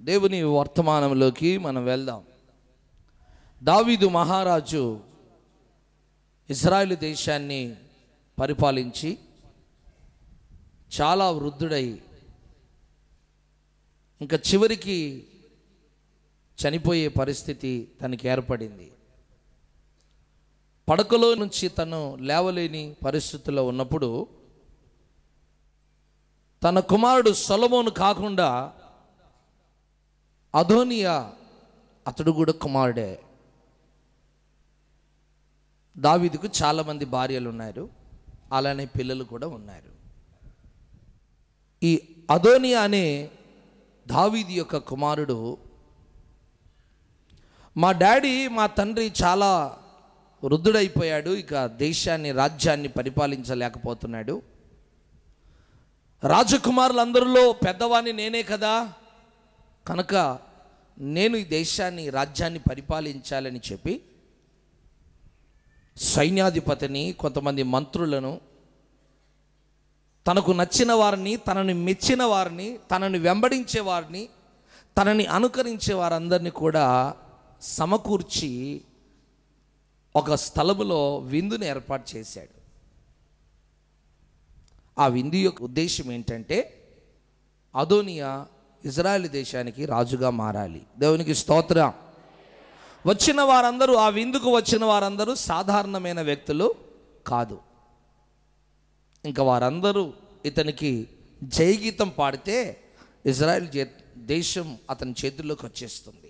దేవుని వర్తమానంలోకి మనం వెళ్దాం దావీదు మహారాజు ఇజ్రాయెల్ దేశాన్ని పరిపాలించి చాలా వృద్ధుడై ఇంకా చివరికి చనిపోయే పరిస్థితి తనకి ఏర్పడింది పడకలో నుంచి తను లేవలేని పరిస్థితుల్లో ఉన్నప్పుడు తన కుమారుడు సొలమోను కాకుండా అధోనియా అతడు కూడా కుమారుడే దావీదుకు చాలామంది భార్యలు ఉన్నారు అలానే పిల్లలు కూడా ఉన్నారు ఈ అదోనియా అనే దావీది యొక్క కుమారుడు మా డాడీ మా తండ్రి చాలా వృద్ధుడైపోయాడు ఇక దేశాన్ని రాజ్యాన్ని పరిపాలించలేకపోతున్నాడు రాజకుమారులందరిలో పెద్దవాణ్ణి నేనే కదా కనుక నేను ఈ దేశాన్ని రాజ్యాన్ని పరిపాలించాలని చెప్పి సైన్యాధిపతిని కొంతమంది మంత్రులను తనకు నచ్చిన వారిని తనని మెచ్చిన వారిని తనని వెంబడించే వారిని తనని అనుకరించే వారందరినీ కూడా సమకూర్చి ఒక స్థలములో విందుని ఏర్పాటు చేశాడు ఆ విందు యొక్క ఉద్దేశం ఏంటంటే అదోనియా ఇజ్రాయెల్ దేశానికి రాజుగా మారాలి దేవునికి స్తోత్రం వచ్చిన వారందరూ ఆ విందుకు వచ్చిన వారందరూ సాధారణమైన వ్యక్తులు కాదు ఇంకా వారందరూ ఇతనికి జయగీతం పాడితే ఇజ్రాయెల్ జే దేశం అతని చేతుల్లోకి వచ్చేస్తుంది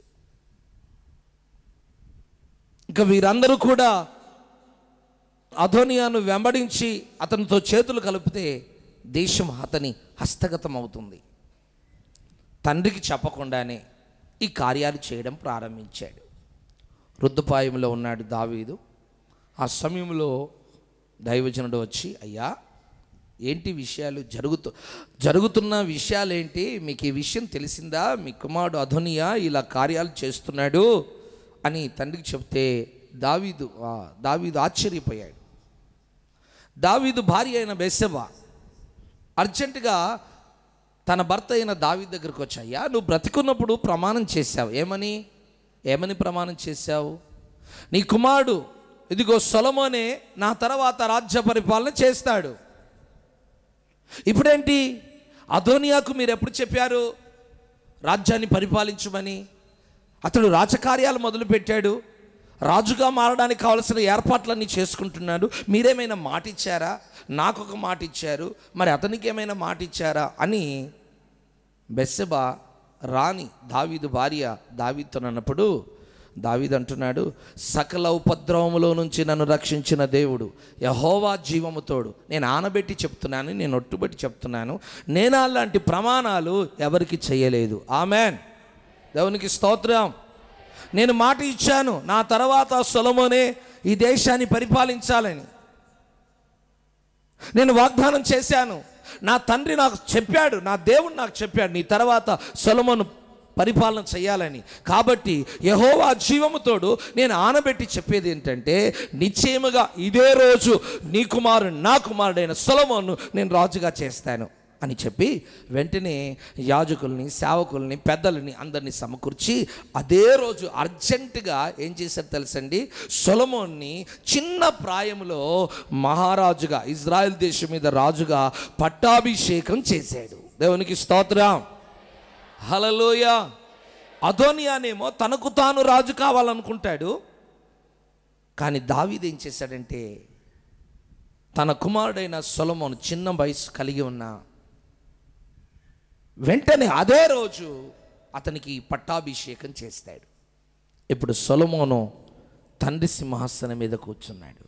ఇంకా వీరందరూ కూడా అధోనియాను వెంబడించి అతనితో చేతులు కలిపితే దేశం అతని హస్తగతం అవుతుంది తండ్రికి చెప్పకుండానే ఈ కార్యాలు చేయడం ప్రారంభించాడు వృద్ధపాయంలో ఉన్నాడు దావీదు ఆ సమయంలో దైవజనుడు వచ్చి అయ్యా ఏంటి విషయాలు జరుగుతూ జరుగుతున్న విషయాలు ఏంటి మీకు ఈ విషయం తెలిసిందా మీ కుమారుడు అధునియా ఇలా కార్యాలు చేస్తున్నాడు అని తండ్రికి చెప్తే దావీదు ఆ, దావీదు ఆశ్చర్యపోయాడు దావీదు భార్య అయిన బెస్సెబ అర్జెంటుగా తన భర్త అయిన దావీ దగ్గరకు వచ్చాయ్యా నువ్వు బ్రతికున్నప్పుడు ప్రమాణం చేశావు ఏమని ఏమని ప్రమాణం చేశావు నీ కుమారుడు ఇదిగో సొలమోనే నా తర్వాత రాజ్య పరిపాలన చేస్తాడు ఇప్పుడేంటి అధోనియాకు మీరు ఎప్పుడు చెప్పారు రాజ్యాన్ని పరిపాలించమని అతడు రాజకార్యాలు మొదలుపెట్టాడు రాజుగా మారడానికి కావలసిన ఏర్పాట్లన్నీ చేసుకుంటున్నాడు మీరేమైనా మాట ఇచ్చారా నాకు ఒక మాట ఇచ్చారు మరి అతనికి ఏమైనా మాట ఇచ్చారా అని బెస్సెబా రాణి దావీదు భార్య దావీదుతో అన్నప్పుడు దావీదు అంటున్నాడు సకల ఉపద్రవములో నుంచి నన్ను రక్షించిన దేవుడు యహోవా జీవముతోడు నేను ఆనబెట్టి చెప్తున్నాను నేను ఒట్టుబెట్టి చెప్తున్నాను నేను అలాంటి ప్రమాణాలు ఎవరికి చేయలేదు ఆమెన్ దేవునికి స్తోత్రం నేను మాట ఇచ్చాను నా తర్వాత సొలమోనే ఈ దేశాన్ని పరిపాలించాలని నేను వాగ్దానం చేశాను నా తండ్రి నాకు చెప్పాడు నా దేవుడు నాకు చెప్పాడు నీ తర్వాత సొలమోను పరిపాలన చేయాలని కాబట్టి యహోవా జీవముతోడు నేను ఆనబెట్టి చెప్పేది ఏంటంటే నిశ్చయముగా ఇదే రోజు నీ కుమారుడు నా కుమారుడైన సొలమోను నేను రాజుగా చేస్తాను అని చెప్పి వెంటనే యాజకుల్ని సేవకుల్ని పెద్దలని అందరినీ సమకూర్చి అదే రోజు అర్జెంటుగా ఏం చేశారు తెలుసండి సొలమోన్ని చిన్న ప్రాయంలో మహారాజుగా ఇజ్రాయెల్ దేశం మీద రాజుగా పట్టాభిషేకం చేశాడు దేవునికి స్తోత్రం హలలోయ అధోనియానేమో తనకు తాను రాజు కావాలనుకుంటాడు కానీ దావీదు ఏం చేశాడంటే తన కుమారుడైన సొలమోను చిన్న వయసు కలిగి ఉన్న వెంటనే అదే రోజు అతనికి పట్టాభిషేకం చేస్తాడు ఇప్పుడు సొలమోను తండ్రి సింహాసనం మీద కూర్చున్నాడు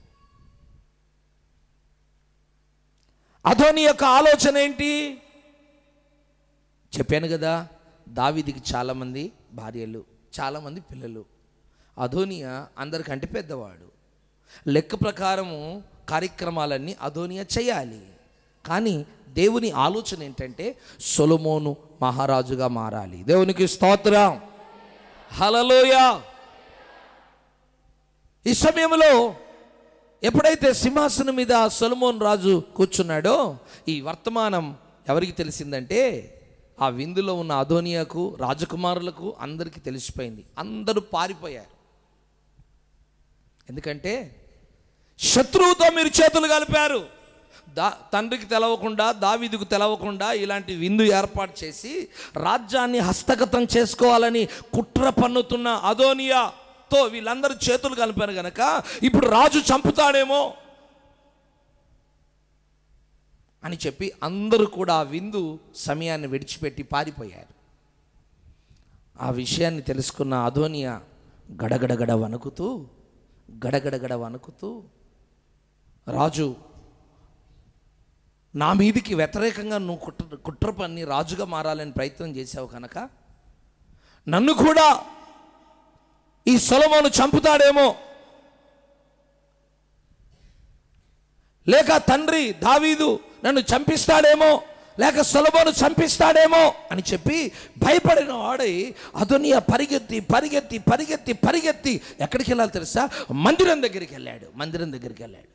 అధోని యొక్క ఆలోచన ఏంటి చెప్పాను కదా దావీదికి చాలామంది భార్యలు చాలామంది పిల్లలు అధోనియా అందరికంటే పెద్దవాడు లెక్క ప్రకారము కార్యక్రమాలన్నీ అధోనియా చేయాలి కానీ దేవుని ఆలోచన ఏంటంటే సొలమోను మహారాజుగా మారాలి దేవునికి స్తోత్రం హలలోయ ఈ సమయంలో ఎప్పుడైతే సింహాసనం మీద సొలమోన్ రాజు కూర్చున్నాడో ఈ వర్తమానం ఎవరికి తెలిసిందంటే ఆ విందులో ఉన్న అదోనియాకు రాజకుమారులకు అందరికీ తెలిసిపోయింది అందరూ పారిపోయారు ఎందుకంటే శత్రువుతో మీరు చేతులు కలిపారు దా తండ్రికి తెలవకుండా దావీదుకు తెలవకుండా ఇలాంటి విందు ఏర్పాటు చేసి రాజ్యాన్ని హస్తగతం చేసుకోవాలని కుట్ర పన్నుతున్న అదోనియాతో వీళ్ళందరూ చేతులు కలిపారు గనక ఇప్పుడు రాజు చంపుతాడేమో అని చెప్పి అందరూ కూడా ఆ విందు సమయాన్ని విడిచిపెట్టి పారిపోయారు ఆ విషయాన్ని తెలుసుకున్న అదోనియా గడగడగడ వణుకుతూ గడగడగడ వణుకుతూ రాజు నా మీదికి వ్యతిరేకంగా నువ్వు కుట్ర కుట్ర పన్ని రాజుగా మారాలని ప్రయత్నం చేసావు కనుక నన్ను కూడా ఈ సొలమోను చంపుతాడేమో లేక తండ్రి దావీదు నన్ను చంపిస్తాడేమో లేక సొలమోను చంపిస్తాడేమో అని చెప్పి భయపడిన వాడై అదునియ పరిగెత్తి పరిగెత్తి పరిగెత్తి పరిగెత్తి ఎక్కడికి వెళ్ళాలి తెలుసా మందిరం దగ్గరికి వెళ్ళాడు మందిరం దగ్గరికి వెళ్ళాడు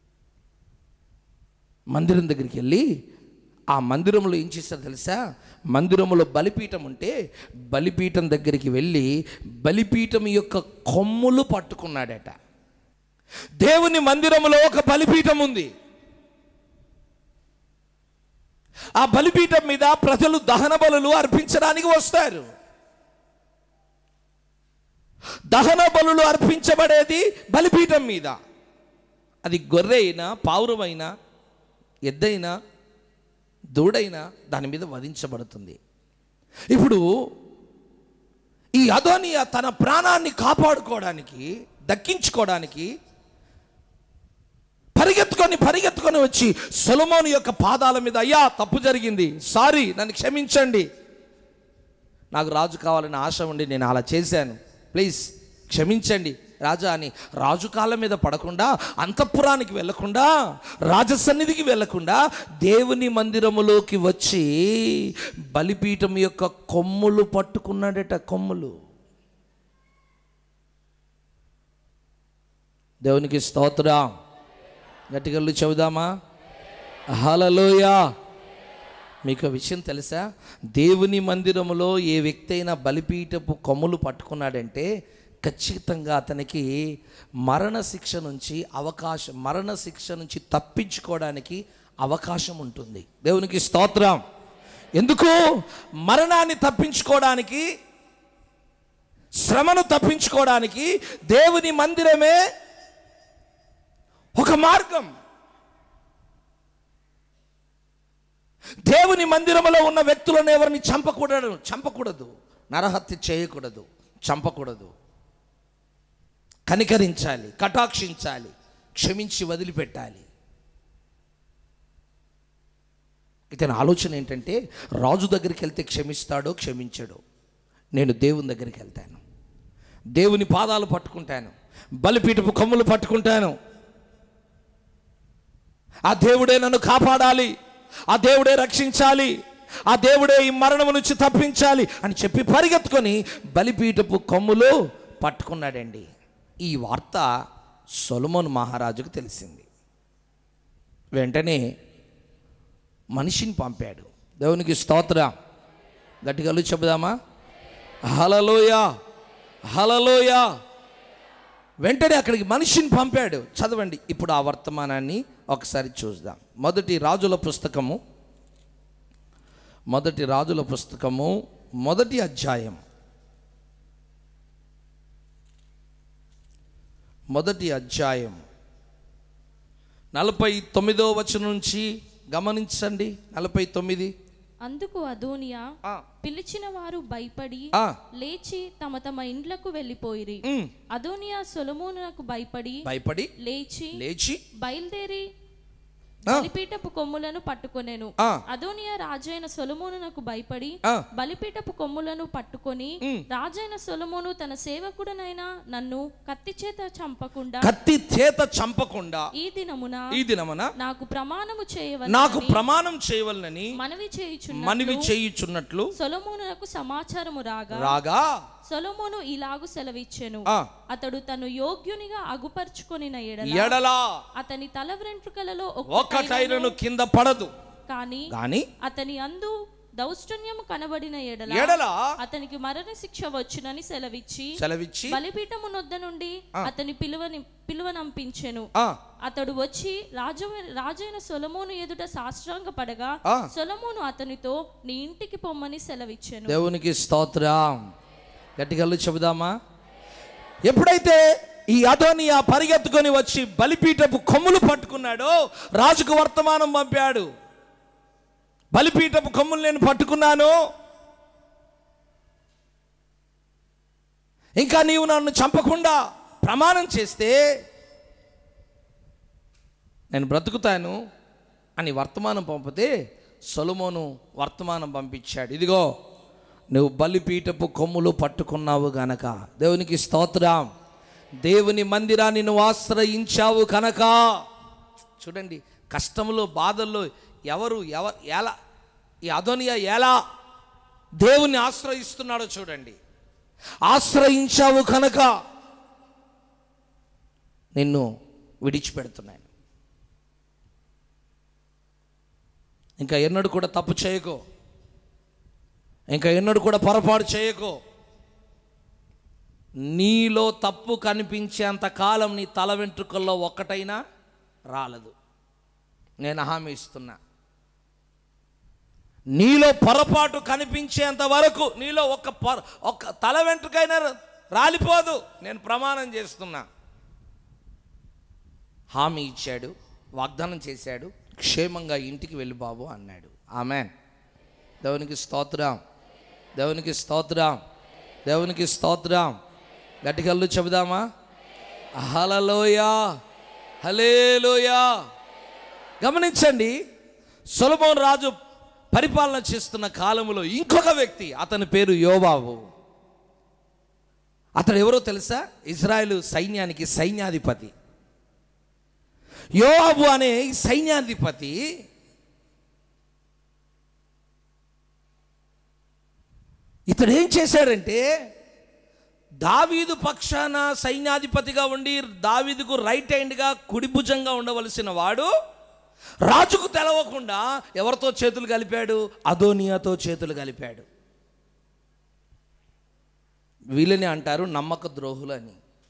మందిరం దగ్గరికి వెళ్ళి ఆ మందిరంలో ఏం చేశారు తెలుసా మందిరంలో బలిపీఠం ఉంటే బలిపీఠం దగ్గరికి వెళ్ళి బలిపీఠం యొక్క కొమ్ములు పట్టుకున్నాడట దేవుని మందిరములో ఒక బలిపీఠం ఉంది ఆ బలిపీఠం మీద ప్రజలు దహన బలులు అర్పించడానికి వస్తారు దహన బలులు అర్పించబడేది బలిపీఠం మీద అది గొర్రె అయినా పావురమైనా ఎద్దైనా దూడైనా దాని మీద వధించబడుతుంది ఇప్పుడు ఈ అదోనియా తన ప్రాణాన్ని కాపాడుకోవడానికి దక్కించుకోవడానికి పరిగెత్తుకొని పరిగెత్తుకొని వచ్చి సొలమోను యొక్క పాదాల మీద అయ్యా తప్పు జరిగింది సారీ నన్ను క్షమించండి నాకు రాజు కావాలని ఆశ ఉండి నేను అలా చేశాను ప్లీజ్ క్షమించండి రాజా అని రాజు కాళ్ళ మీద పడకుండా అంతఃపురానికి వెళ్ళకుండా రాజసన్నిధికి వెళ్ళకుండా దేవుని మందిరములోకి వచ్చి బలిపీఠం యొక్క కొమ్ములు పట్టుకున్నాడట కొమ్ములు దేవునికి స్తోత్రం గట్టిగా చెబుదామా హలలోయా మీకు ఒక విషయం తెలుసా దేవుని మందిరములో ఏ వ్యక్తి అయినా బలిపీఠపు కొమ్ములు పట్టుకున్నాడంటే ఖచ్చితంగా అతనికి మరణ శిక్ష నుంచి అవకాశం మరణ శిక్ష నుంచి తప్పించుకోవడానికి అవకాశం ఉంటుంది దేవునికి స్తోత్రం ఎందుకు మరణాన్ని తప్పించుకోవడానికి శ్రమను తప్పించుకోవడానికి దేవుని మందిరమే ఒక మార్గం దేవుని మందిరములో ఉన్న వ్యక్తులను ఎవరిని చంపకూడదు చంపకూడదు నరహత్య చేయకూడదు చంపకూడదు కనికరించాలి కటాక్షించాలి క్షమించి వదిలిపెట్టాలి ఇతని ఆలోచన ఏంటంటే రాజు దగ్గరికి వెళ్తే క్షమిస్తాడో క్షమించడో నేను దేవుని దగ్గరికి వెళ్తాను దేవుని పాదాలు పట్టుకుంటాను బలిపీఠపు కొమ్ములు పట్టుకుంటాను ఆ దేవుడే నన్ను కాపాడాలి ఆ దేవుడే రక్షించాలి ఆ దేవుడే ఈ మరణం నుంచి తప్పించాలి అని చెప్పి పరిగెత్తుకొని బలిపీఠపు కొమ్ములు పట్టుకున్నాడండి ఈ వార్త సొలమోన్ మహారాజుకు తెలిసింది వెంటనే మనిషిని పంపాడు దేవునికి స్తోత్ర గట్టిగా చెబుదామా హలలోయ హలలోయ వెంటనే అక్కడికి మనిషిని పంపాడు చదవండి ఇప్పుడు ఆ వర్తమానాన్ని ఒకసారి చూద్దాం మొదటి రాజుల పుస్తకము మొదటి రాజుల పుస్తకము మొదటి అధ్యాయం మొదటి అధ్యాయం నలభై తొమ్మిదో వచనం నుంచి గమనించండి నలభై తొమ్మిది అందుకు అదోనియా ఆ, పిలిచిన వారు భయపడి ఆ, లేచి తమ తమ ఇండ్లకు వెళ్ళిపోయిరి ఉమ్, అదోనియా సొలొమోనునకు భయపడి భయపడి లేచి లేచి బయలుదేరి ఆ, బలిపీఠపు కొమ్ములను పట్టుకొనెను ఆ, అదోనియా రాజైన సొలొమోనునకు భయపడి ఆ, బలిపీఠపు కొమ్ములను పట్టుకొని ఉమ్. రాజైన సొలొమోను తన సేవకుడనైన నన్ను కత్తి చేత చంపకుండా కత్తి చేత చంపకుండా ఈ దినమున ఈ దినమున నాకు ప్రమాణము నాకు చేయవలెనని ప్రమాణం చేయవలనని మనవి చేయుచున్న మనవి చేయుచున్నట్లు సొలొమోనునకు సమాచారము రాగా రాగా సొలొమోను ఇలాగు సెలవిచ్చెను ఆ, అతడు తను యోగ్యునిగా అగుపరుచుకొనిన ఎడల ఎడలా అతని తల వెంట్రుకలలో ఒకటైనను కింద పడదు కానీ గాని అతని అందు దౌష్టన్యము కనబడిన ఎడల ఎడల అతనికి మరణ శిక్ష వచ్చునని సెలవిచ్చి సెలవిచ్చి బలిపీఠము నొద్ద నుండి అతని పిలువని పిలువనంపించెను ఆ, అతడు వచ్చి రాజు రాజైన సొలమోను ఎదుట సాష్టాంగ పడగా ఆ. సొలమోను అతనితో నీ ఇంటికి పొమ్మని సెలవిచ్చెను దేవునికి స్తోత్రం గట్టిగల్లు చెబుదామా ఎప్పుడైతే ఈ అదోనియా పరిగెత్తుకొని వచ్చి బలిపీఠపు కొమ్ములు పట్టుకున్నాడో రాజుకు వర్తమానం పంపాడు బలిపీఠపు కొమ్ములు నేను పట్టుకున్నాను ఇంకా నీవు నన్ను చంపకుండా ప్రమాణం చేస్తే నేను బ్రతుకుతాను అని వర్తమానం పంపితే సొలమోను వర్తమానం పంపించాడు ఇదిగో నువ్వు బలిపీఠపు కొమ్ములు పట్టుకున్నావు గనక దేవునికి స్తోత్రం దేవుని మందిరాన్ని నువ్వు ఆశ్రయించావు కనుక చూడండి కష్టంలో బాధల్లో ఎవరు ఎవ ఎలా ఈ అదోనియా ఎలా దేవుని ఆశ్రయిస్తున్నాడో చూడండి ఆశ్రయించావు కనుక నిన్ను విడిచిపెడుతున్నాను ఇంకా ఎన్నడూ కూడా తప్పు చేయకో ఇంకా ఎన్నడూ కూడా పొరపాటు చేయకో నీలో తప్పు కనిపించేంత కాలం నీ తల వెంట్రుకల్లో ఒక్కటైనా రాలదు నేను హామీ ఇస్తున్నా నీలో పొరపాటు కనిపించేంత వరకు నీలో ఒక పొర ఒక తల వెంట్రుకైనా రాలిపోదు నేను ప్రమాణం చేస్తున్నా హామీ ఇచ్చాడు వాగ్దానం చేశాడు క్షేమంగా ఇంటికి వెళ్ళి బాబు అన్నాడు ఆమెన్ దేవునికి స్తోత్రం దేవునికి స్తోత్రం దేవునికి స్తోత్రం గట్టికల్లు చెబుదామా హలలోయా హలేలోయా గమనించండి సొలమోన్ రాజు పరిపాలన చేస్తున్న కాలంలో ఇంకొక వ్యక్తి అతని పేరు యోబాబు అతడు ఎవరో తెలుసా ఇజ్రాయెల్ సైన్యానికి సైన్యాధిపతి యోవాబు అనే ఈ సైన్యాధిపతి ఇతడు ఏం చేశాడంటే దావీదు పక్షాన సైన్యాధిపతిగా ఉండి దావీదుకు రైట్ హ్యాండ్గా కుడి భుజంగా ఉండవలసిన వాడు రాజుకు తెలవకుండా ఎవరితో చేతులు కలిపాడు అదోనియాతో చేతులు కలిపాడు వీళ్ళని అంటారు నమ్మక ద్రోహులు అని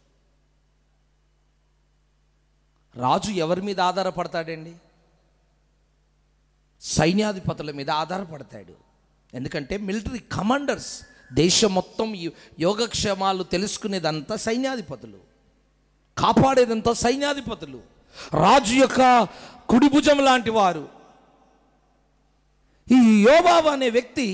రాజు ఎవరి మీద ఆధారపడతాడండి సైన్యాధిపతుల మీద ఆధారపడతాడు ఎందుకంటే మిలిటరీ కమాండర్స్ దేశం మొత్తం ఈ యోగక్షేమాలు తెలుసుకునేదంతా సైన్యాధిపతులు కాపాడేదంతా సైన్యాధిపతులు రాజు యొక్క కుడి భుజం లాంటి వారు ఈ యోబాబు అనే వ్యక్తి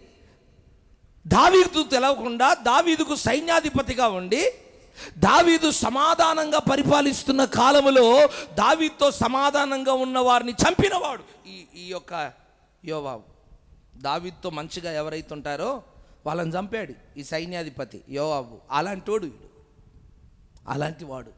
దావీదు తెలవకుండా దావీదుకు సైన్యాధిపతిగా ఉండి దావీదు సమాధానంగా పరిపాలిస్తున్న కాలములో దావీదుతో సమాధానంగా ఉన్న వారిని చంపినవాడు ఈ ఈ యొక్క యోబాబు దావీదుతో మంచిగా ఎవరైతే ఉంటారో వాళ్ళని చంపాడు ఈ సైన్యాధిపతి యోవాబు అలాంటోడు వీడు అలాంటి వాడు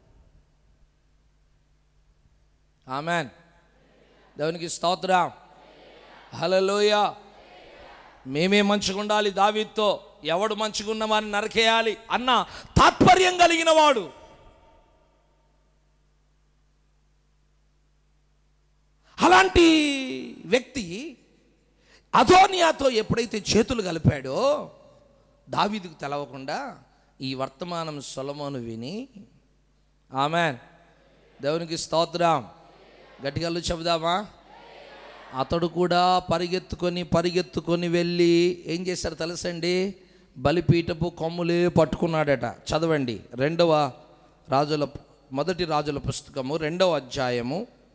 ఆమెన్ దేవునికి స్తోత్రం హలలోయ మేమే మంచిగా ఉండాలి దావీద్తో ఎవడు మంచిగా ఉన్నవాని నరకేయాలి అన్న తాత్పర్యం కలిగిన వాడు అలాంటి వ్యక్తి అధోనియాతో ఎప్పుడైతే చేతులు కలిపాడో దావీదుకు తెలవకుండా ఈ వర్తమానం సొలమోను విని ఆమెన్ దేవునికి స్తోత్రం గట్టిగల్లు చెబుదామా అతడు కూడా పరిగెత్తుకొని పరిగెత్తుకొని వెళ్ళి ఏం చేశారు తెలుసండి బలిపీఠపు కొమ్ములే పట్టుకున్నాడట చదవండి రెండవ రాజుల మొదటి రాజుల పుస్తకము రెండవ అధ్యాయము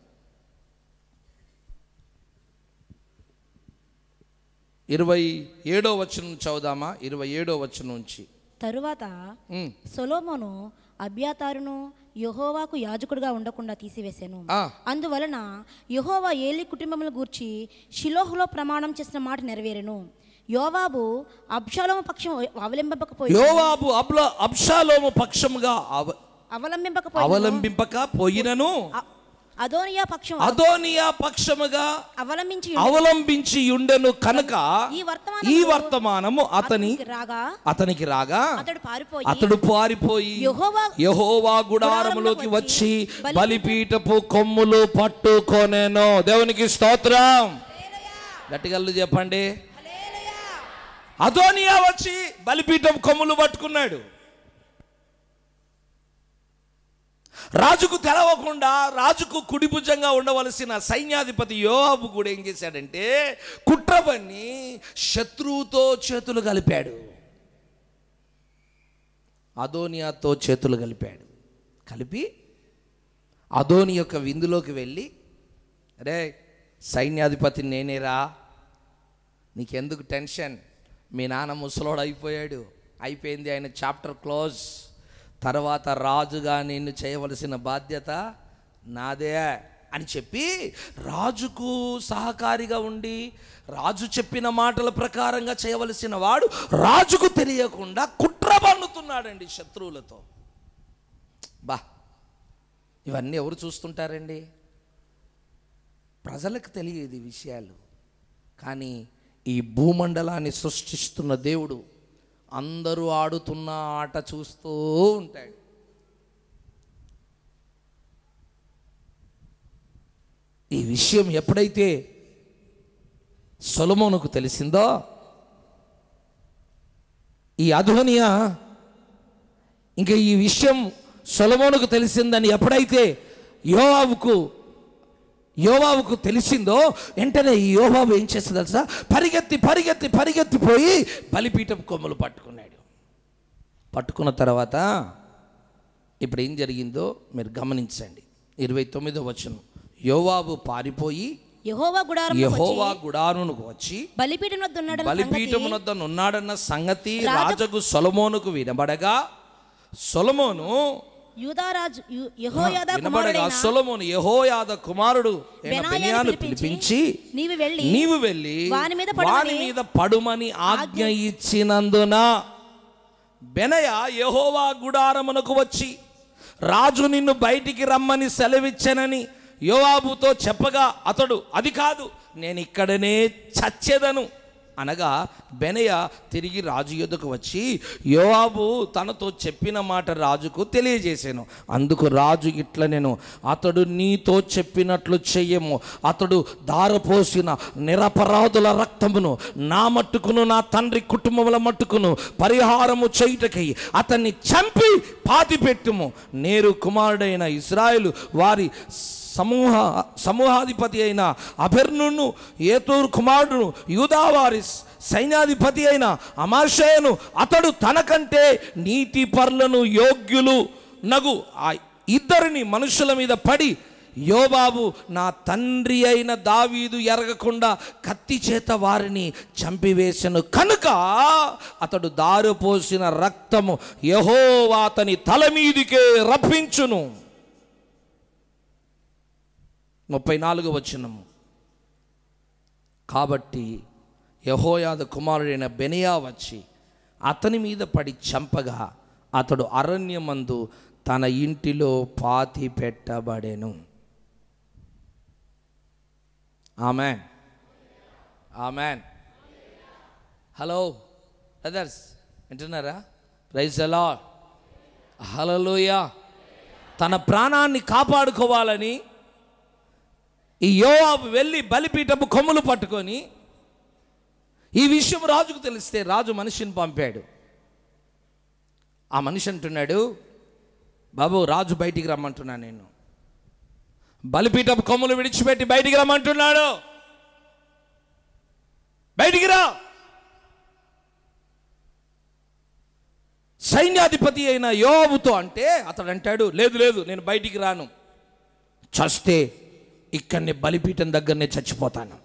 ఇరవై ఏడో వచనం చదువుదామా ఇరవై ఏడో వచనం నుంచి తరువాత ఉమ్, సొలోమోను అబ్యాతారును యెహోవాకు యాజకుడిగా ఉండకుండా తీసివేశాను ఆ, అందువలన యెహోవా ఏలి కుటుంబముల గూర్చి షిలోహులో ప్రమాణం చేసిన మాట నెరవేరెను యోవాబు అబ్షాలోము పక్షం అవలంబింపకపోయి యోవాబు అబ్ల అబ్షాలోము పక్షముగా అవ అవలంబింపకపోయి అవలంబింపక పోయినను అదోనియా పక్షం అదోనియా పక్షముగా అవలంబించి అవలంబించి ఉండెను కనుక ఈ వర్తమానము ఈ వర్తమానము అతని అతనికి రాగా అతనికి రాగా అతడు పారిపోయి అతడు పారిపోయి యెహోవా యహోవా గుడారములోకి వచ్చి బలిపీఠపు కొమ్ములు పట్టుకొనేను దేవునికి స్తోత్రం గట్టిగల్లు చెప్పండి అదోనియా వచ్చి బలిపీఠం కొమ్ములు పట్టుకున్నాడు రాజుకు తెలవకుండా రాజుకు కుడిభుజంగా ఉండవలసిన సైన్యాధిపతి యోహాబు కూడా ఏం చేశాడంటే కుట్రబన్ని శత్రువుతో చేతులు కలిపాడు అదోనియాతో చేతులు కలిపాడు కలిపి అదోని యొక్క విందులోకి వెళ్ళి రే సైన్యాధిపతి నేనేరా నీకెందుకు టెన్షన్ మీ నాన్న ముసలోడు అయిపోయాడు అయిపోయింది ఆయన చాప్టర్ క్లోజ్ తర్వాత రాజుగా నిన్ను చేయవలసిన బాధ్యత నాదే అని చెప్పి రాజుకు సహకారిగా ఉండి రాజు చెప్పిన మాటల ప్రకారంగా చేయవలసిన వాడు రాజుకు తెలియకుండా కుట్ర పన్నుతున్నాడండి శత్రువులతో బా ఇవన్నీ ఎవరు చూస్తుంటారండి ప్రజలకు తెలియదు ఈ విషయాలు కానీ ఈ భూమండలాన్ని సృష్టిస్తున్న దేవుడు అందరూ ఆడుతున్న ఆట చూస్తూ ఉంటాడు ఈ విషయం ఎప్పుడైతే సొలమోనుకు తెలిసిందో ఈ అధోనియా ఇంకా ఈ విషయం సొలమోనుకు తెలిసిందని ఎప్పుడైతే యోవాబుకు యోవాబుకు తెలిసిందో వెంటనే ఈ యోవాబు ఏం చేస్తుంది తెలుసా పరిగెత్తి పరిగెత్తి పరిగెత్తిపోయి బలిపీఠం కొమ్ములు పట్టుకున్నాడు పట్టుకున్న తర్వాత ఇప్పుడు ఏం జరిగిందో మీరు గమనించండి ఇరవై తొమ్మిదో వచనం యోవాబు పారిపోయి యెహోవా గుడారం యహోవా గుడారునకు వచ్చి బలిపీఠం వద్ద ఉన్నాడు బలిపీఠమునొద్ద ఉన్నాడన్న సంగతి రాజకు సొలమోనుకు వినబడగా సొలమోను యూదారాజు యు- యెహోయాదా వినబడగా కుమారుడైన సొలమోను యెహోయాద కుమారుడు అయిన బెనాయాను బెన్యాను పిలిపించి, పిలిపించి నీవు వెళ్ళి నీవు వెళ్ళి వాని మీద పడుమని వాని మీద పడుమని ఆజ్ఞ ఇచ్చినందున బెనయ యెహోవా గుడారమునకు వచ్చి రాజు నిన్ను బయటికి రమ్మని సెలవిచ్చనని యోవాబుతో చెప్పగా అతడు అది కాదు నేను ఇక్కడనే చచ్చేదను అనగా బెనయ తిరిగి రాజు యొద్దకు వచ్చి యోవాబు తనతో చెప్పిన మాట రాజుకు తెలియజేశాను అందుకు రాజు ఇట్ల నేను అతడు నీతో చెప్పినట్లు చెయ్యము అతడు దారపోసిన నిరపరాధుల రక్తమును నా మట్టుకును నా తండ్రి కుటుంబముల మట్టుకును పరిహారము చేయుటకై అతన్ని చంపి పాతిపెట్టుము నేరు కుమారుడైన ఇస్రాయేలు వారి సమూహ సమూహాధిపతి అయిన అభిర్నును ఏతూరు కుమారుడును యూదావారి సైన్యాధిపతి అయిన అమాశయను అతడు తనకంటే నీతి పర్లను యోగ్యులు నగు ఆ ఇద్దరిని మనుషుల మీద పడి యోబాబు నా తండ్రి అయిన దావీదు ఎరగకుండా కత్తి చేత వారిని చంపివేసెను కనుక అతడు దారిపోసిన రక్తము యహోవా అతని తల మీదికే రప్పించును ముప్పై నాలుగు వచ్చినము కాబట్టి యహోయాద కుమారుడైన బెనియా వచ్చి అతని మీద పడి చంపగా అతడు అరణ్యమందు తన ఇంటిలో పాతి పెట్టబడెను ఆమెన్ ఆమెన్ హలో బ్రదర్స్ వింటున్నారా ప్రైజ్ అలా హలోయ తన ప్రాణాన్ని కాపాడుకోవాలని ఈ యోవాబు వెళ్ళి బలిపీఠపు కొమ్ములు పట్టుకొని ఈ విషయం రాజుకు తెలిస్తే రాజు మనిషిని పంపాడు ఆ మనిషి అంటున్నాడు బాబు రాజు బయటికి రమ్మంటున్నాను నేను బలిపీఠపు కొమ్ములు విడిచిపెట్టి బయటికి రమ్మంటున్నాడు బయటికి రా సైన్యాధిపతి అయిన యోబుతో అంటే అతడు అంటాడు లేదు లేదు నేను బయటికి రాను చస్తే ఇక్కడనే బలిపీఠం దగ్గరనే చచ్చిపోతాను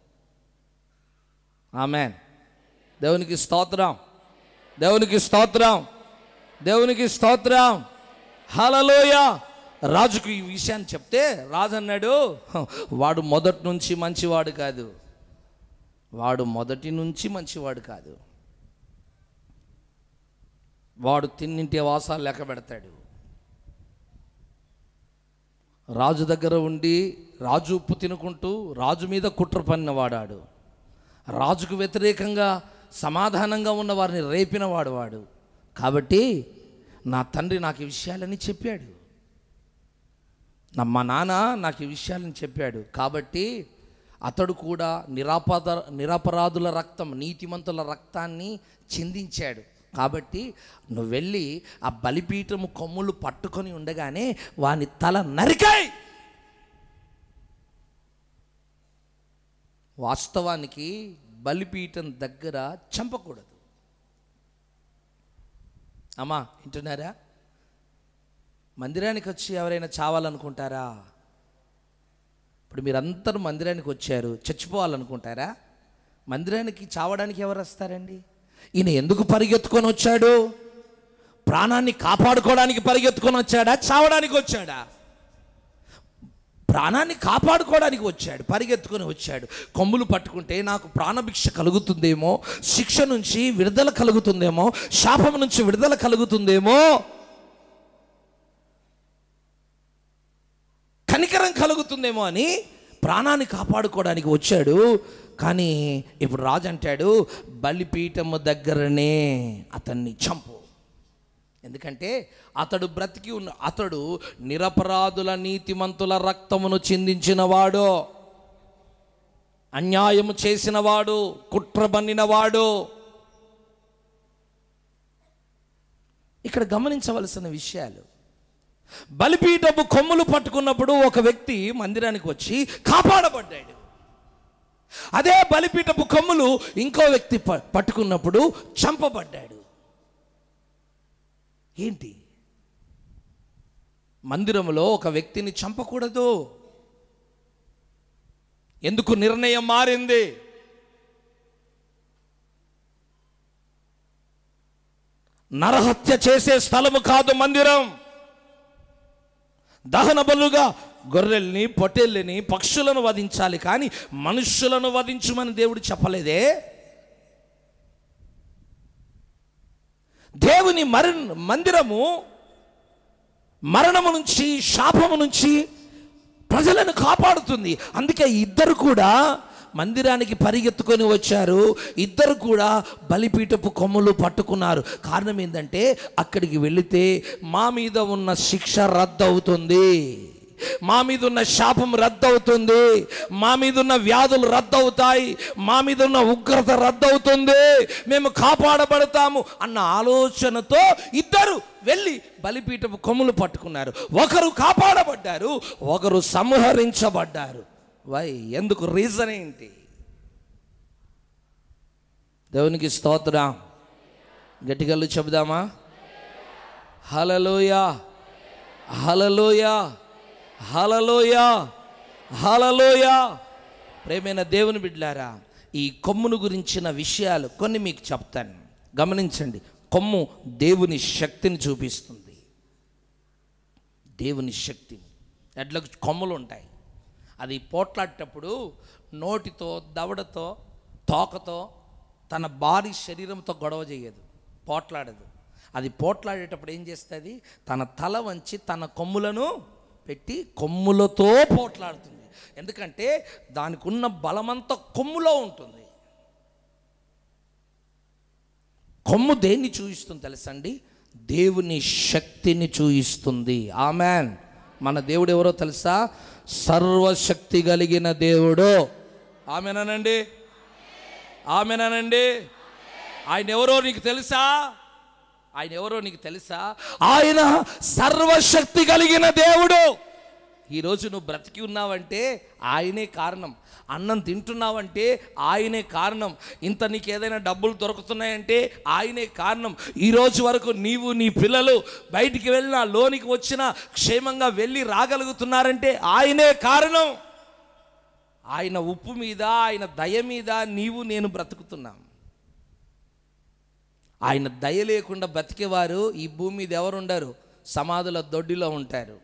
ఆమెన్ దేవునికి స్తోత్రం దేవునికి స్తోత్రం దేవునికి స్తోత్రం హలలోయ రాజుకు ఈ విషయాన్ని చెప్తే రాజు అన్నాడు "హ, వాడు మొదటి నుంచి మంచివాడు కాదు వాడు మొదటి నుంచి మంచివాడు కాదు వాడు తిన్నింటి వాసాలు లెక్క పెడతాడు రాజు దగ్గర ఉండి రాజు ఉప్పు తినుకుంటూ రాజు మీద కుట్ర పన్నినవాడాడు రాజుకు వ్యతిరేకంగా సమాధానంగా ఉన్న వారిని రేపినవాడు వాడు కాబట్టి నా తండ్రి నాకు ఈ విషయాలని చెప్పాడు నా మా నాన్న నాకు ఈ విషయాలని చెప్పాడు కాబట్టి అతడు కూడా నిరాపద నిరపరాధుల రక్తం నీతిమంతుల రక్తాన్ని చిందించాడు కాబట్టి నువ్వు వెళ్ళి ఆ బలిపీఠము కొమ్ములు పట్టుకొని ఉండగానే వాని తల నరికాయి వాస్తవానికి బలిపీఠం దగ్గర చంపకూడదు అమ్మా వింటున్నారా మందిరానికి వచ్చి ఎవరైనా చావాలనుకుంటారా ఇప్పుడు మీరందరూ మందిరానికి వచ్చారు చచ్చిపోవాలనుకుంటారా మందిరానికి చావడానికి ఎవరు వస్తారండి ఈయన ఎందుకు పరిగెత్తుకొని వచ్చాడు ప్రాణాన్ని కాపాడుకోవడానికి పరిగెత్తుకొని వచ్చాడా చావడానికి వచ్చాడా ప్రాణాన్ని కాపాడుకోవడానికి వచ్చాడు పరిగెత్తుకొని వచ్చాడు కొమ్ములు పట్టుకుంటే నాకు ప్రాణభిక్ష కలుగుతుందేమో శిక్ష నుంచి విడుదల కలుగుతుందేమో శాపం నుంచి విడుదల కలుగుతుందేమో కనికరం కలుగుతుందేమో అని ప్రాణాన్ని కాపాడుకోవడానికి వచ్చాడు కానీ ఇప్పుడు రాజు అంటాడు బలిపీఠము దగ్గరనే అతన్ని చంపు ఎందుకంటే అతడు బ్రతికి ఉన్న అతడు నిరపరాధుల నీతిమంతుల రక్తమును చిందించినవాడు అన్యాయము చేసినవాడు కుట్ర బన్నినవాడు ఇక్కడ గమనించవలసిన విషయాలు బలిపీఠపు కొమ్ములు పట్టుకున్నప్పుడు ఒక వ్యక్తి మందిరానికి వచ్చి కాపాడబడ్డాడు అదే బలిపీఠపు కొమ్ములు ఇంకో వ్యక్తి ప- పట్టుకున్నప్పుడు చంపబడ్డాడు ఏంటి మందిరంలో ఒక వ్యక్తిని చంపకూడదు ఎందుకు నిర్ణయం మారింది నరహత్య చేసే స్థలము కాదు మందిరం దహన బలుగా గొర్రెల్ని పొట్టేళ్ళని పక్షులను వధించాలి కానీ మనుష్యులను వధించుమని దేవుడు చెప్పలేదే దేవుని మర మందిరము మరణము నుంచి శాపము నుంచి ప్రజలను కాపాడుతుంది అందుకే ఇద్దరు కూడా మందిరానికి పరిగెత్తుకొని వచ్చారు ఇద్దరు కూడా బలిపీఠపు కొమ్ములు పట్టుకున్నారు కారణం ఏంటంటే అక్కడికి వెళితే మా మీద ఉన్న శిక్ష రద్దవుతుంది మా మీద ఉన్న శాపం రద్దవుతుంది మా మీద ఉన్న వ్యాధులు రద్దవుతాయి మా మీద ఉన్న ఉగ్రత రద్దవుతుంది మేము కాపాడబడతాము అన్న ఆలోచనతో ఇద్దరు వెళ్ళి బలిపీఠపు కొమ్ములు పట్టుకున్నారు ఒకరు కాపాడబడ్డారు ఒకరు సంహరించబడ్డారు వై ఎందుకు రీజన్ ఏంటి దేవునికి స్తోత్రం గట్టిగల్లు చెబుదామా హలలోయ హలలోయ హలలోయ హలలోయ ప్రేమైన దేవుని బిడ్లారా ఈ కొమ్మును గురించిన విషయాలు కొన్ని మీకు చెప్తాను గమనించండి కొమ్ము దేవుని శక్తిని చూపిస్తుంది దేవుని శక్తిని ఎడ్లకు కొమ్ములు ఉంటాయి అది పోట్లాడేటప్పుడు నోటితో దవడతో తోకతో తన భారీ శరీరంతో గొడవ చేయదు పోట్లాడదు అది పోట్లాడేటప్పుడు ఏం చేస్తుంది తన తల వంచి తన కొమ్ములను పెట్టి కొమ్ములతో పోట్లాడుతుంది ఎందుకంటే దానికి ఉన్న బలమంతా కొమ్ములో ఉంటుంది కొమ్ము దేన్ని చూయిస్తుంది తెలుసండి దేవుని శక్తిని చూయిస్తుంది ఆమెన్ మన దేవుడు ఎవరో తెలుసా సర్వశక్తి కలిగిన దేవుడు ఆమెనానండి ఆమెనానండి ఆయన ఎవరో నీకు తెలుసా ఆయన ఎవరో నీకు తెలుసా ఆయన సర్వశక్తి కలిగిన దేవుడు ఈరోజు నువ్వు బ్రతికి ఉన్నావంటే ఆయనే కారణం అన్నం తింటున్నావంటే ఆయనే కారణం ఇంత నీకు ఏదైనా డబ్బులు దొరుకుతున్నాయంటే ఆయనే కారణం ఈ రోజు వరకు నీవు నీ పిల్లలు బయటికి వెళ్ళినా లోనికి వచ్చినా క్షేమంగా వెళ్ళి రాగలుగుతున్నారంటే ఆయనే కారణం ఆయన ఉప్పు మీద ఆయన దయ మీద నీవు నేను బ్రతుకుతున్నాం ఆయన దయ లేకుండా బ్రతికేవారు ఈ భూమి మీద ఎవరు ఉండరు సమాధుల దొడ్డిలో ఉంటారు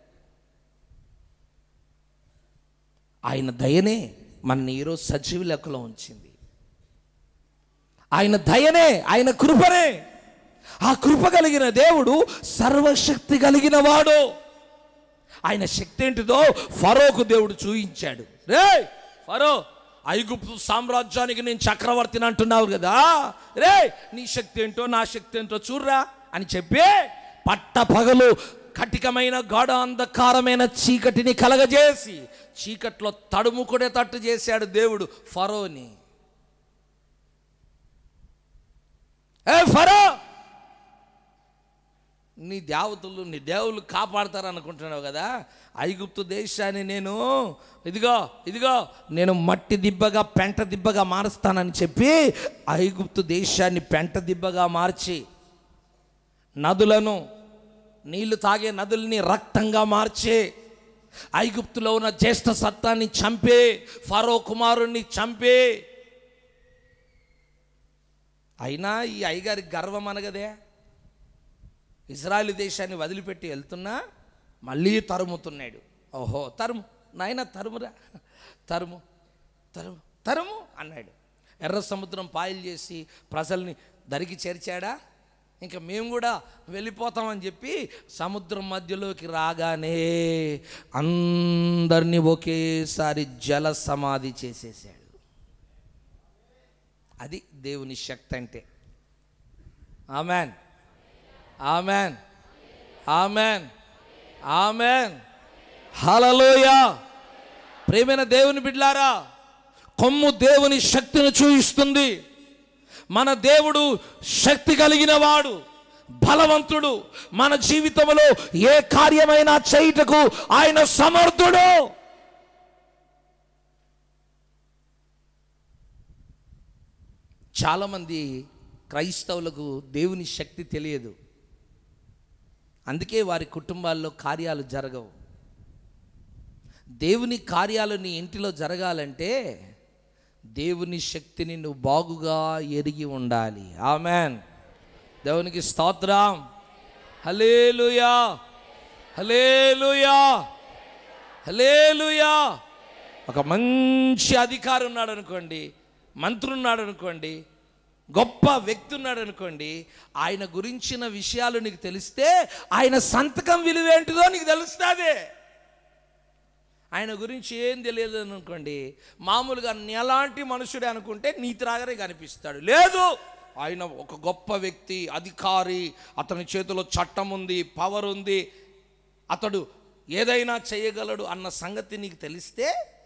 ఆయన దయనే మన ఈరోజు సజీవ లెక్కలో ఉంచింది ఆయన దయనే ఆయన కృపనే ఆ కృప కలిగిన దేవుడు సర్వశక్తి కలిగిన వాడు ఆయన శక్తి ఏంటిదో ఫరోకు దేవుడు చూయించాడు రే ఫరో ఐగుప్తు సామ్రాజ్యానికి నేను చక్రవర్తిని అంటున్నావు కదా రే నీ శక్తి ఏంటో నా శక్తి ఏంటో చూర్రా అని చెప్పి పట్ట పగలు కటికమైన గాఢ అంధకారమైన చీకటిని కలగజేసి చీకట్లో తడుముకునే తట్టు చేశాడు దేవుడు ఫరోని ఏ ఫరో నీ దేవతలు నీ దేవుళ్ళు కాపాడతారు అనుకుంటున్నావు కదా ఐగుప్తు దేశాన్ని నేను ఇదిగో ఇదిగో నేను మట్టి దిబ్బగా పెంట దిబ్బగా మారుస్తానని చెప్పి ఐగుప్తు దేశాన్ని పెంట దిబ్బగా మార్చి నదులను నీళ్లు తాగే నదుల్ని రక్తంగా మార్చే ఐగుప్తులో ఉన్న జ్యేష్ఠ సత్తాన్ని చంపే ఫరో కుమారుణ్ణి చంపే అయినా ఈ అయ్యగారి గర్వం అనగదే ఇజ్రాయెల్ దేశాన్ని వదిలిపెట్టి వెళ్తున్నా మళ్ళీ తరుముతున్నాడు ఓహో తరుము నాయన తరుమురా తరుము తరుము తరుము అన్నాడు ఎర్ర సముద్రం పాయలు చేసి ప్రజల్ని దరికి చేర్చాడా ఇంకా మేము కూడా వెళ్ళిపోతామని చెప్పి సముద్రం మధ్యలోకి రాగానే అందరినీ ఒకేసారి జల సమాధి చేసేసాడు అది దేవుని శక్తి అంటే ఆమెన్ ఆమెన్ ఆమెన్ ఆమెన్ హలలోయ ప్రేమైన దేవుని బిడ్లారా కొమ్ము దేవుని శక్తిని చూయిస్తుంది మన దేవుడు శక్తి కలిగిన వాడు బలవంతుడు మన జీవితంలో ఏ కార్యమైనా చేయుటకు ఆయన సమర్థుడు చాలామంది క్రైస్తవులకు దేవుని శక్తి తెలియదు అందుకే వారి కుటుంబాల్లో కార్యాలు జరగవు దేవుని కార్యాలు నీ ఇంటిలో జరగాలంటే దేవుని శక్తిని నువ్వు బాగుగా ఎరిగి ఉండాలి ఆమెన్ దేవునికి స్తోత్రం హలేలుయా హలేలుయా హలేలుయా ఒక మంచి అధికారి ఉన్నాడు అనుకోండి మంత్రి ఉన్నాడు అనుకోండి గొప్ప వ్యక్తి ఉన్నాడు అనుకోండి ఆయన గురించిన విషయాలు నీకు తెలిస్తే ఆయన సంతకం విలువేంటిదో నీకు తెలుస్తుంది ఆయన గురించి ఏం తెలియదు అనుకోండి మామూలుగా ఎలాంటి మనుషుడే అనుకుంటే నీతిరాగరే కనిపిస్తాడు లేదు ఆయన ఒక గొప్ప వ్యక్తి అధికారి అతని చేతిలో చట్టం ఉంది పవర్ ఉంది అతడు ఏదైనా చేయగలడు అన్న సంగతి నీకు తెలిస్తే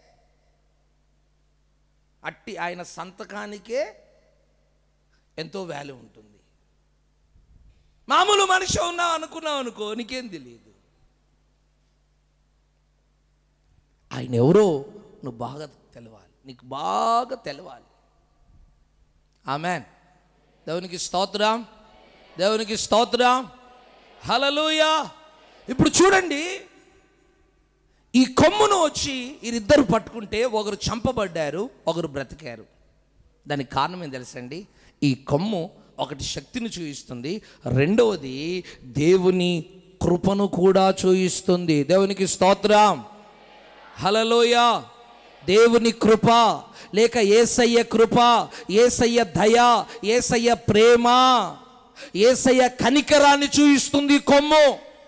అట్టి ఆయన సంతకానికే ఎంతో వాల్యూ ఉంటుంది మామూలు మనిషి ఉన్నావు అనుకున్నావు అనుకో నీకేం తెలియదు ఆయన ఎవరో నువ్వు బాగా తెలవాలి నీకు బాగా తెలవాలి ఆమెన్ దేవునికి స్తోత్రం దేవునికి స్తోత్రం హలలుయా ఇప్పుడు చూడండి ఈ కొమ్మును వచ్చి వీరిద్దరు పట్టుకుంటే ఒకరు చంపబడ్డారు ఒకరు బ్రతికారు దానికి కారణం ఏం తెలుసండి ఈ కొమ్ము ఒకటి శక్తిని చూయిస్తుంది రెండవది దేవుని కృపను కూడా చూయిస్తుంది దేవునికి స్తోత్రం హలలోయ దేవుని కృప లేక ఏసయ్య కృప ఏసయ్య దయ ఏసయ్య ప్రేమ ఏసయ్య కనికరాన్ని చూయిస్తుంది కొమ్ము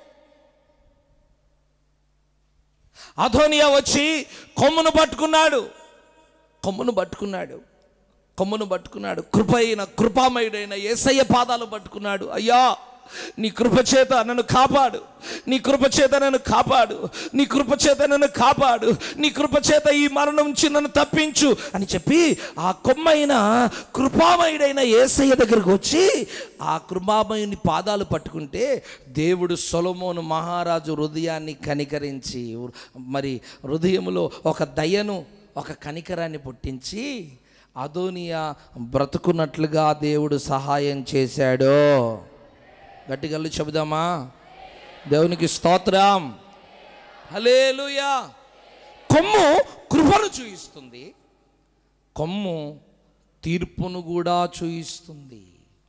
అధోనియా వచ్చి కొమ్మును పట్టుకున్నాడు కొమ్మును పట్టుకున్నాడు కొమ్మును పట్టుకున్నాడు కృపైన కృపామయుడైన ఏసయ్య పాదాలు పట్టుకున్నాడు అయ్యా నీ కృపచేత నన్ను కాపాడు నీ కృపచేత నన్ను కాపాడు నీ కృపచేత నన్ను కాపాడు నీ కృపచేత ఈ మరణం నుంచి నన్ను తప్పించు అని చెప్పి ఆ కొమ్మైన కృపామయుడైన ఏసయ్య దగ్గరకు వచ్చి ఆ కృపామయుని పాదాలు పట్టుకుంటే దేవుడు సొలమోను మహారాజు హృదయాన్ని కనికరించి మరి హృదయములో ఒక దయను ఒక కనికరాన్ని పుట్టించి అదోనియా బ్రతుకున్నట్లుగా దేవుడు సహాయం చేశాడు గట్టిగల్లు చెబుదామా దేవునికి స్తోత్రం హలేలుయా కొమ్ము కృపను చూయిస్తుంది కొమ్ము తీర్పును కూడా చూయిస్తుంది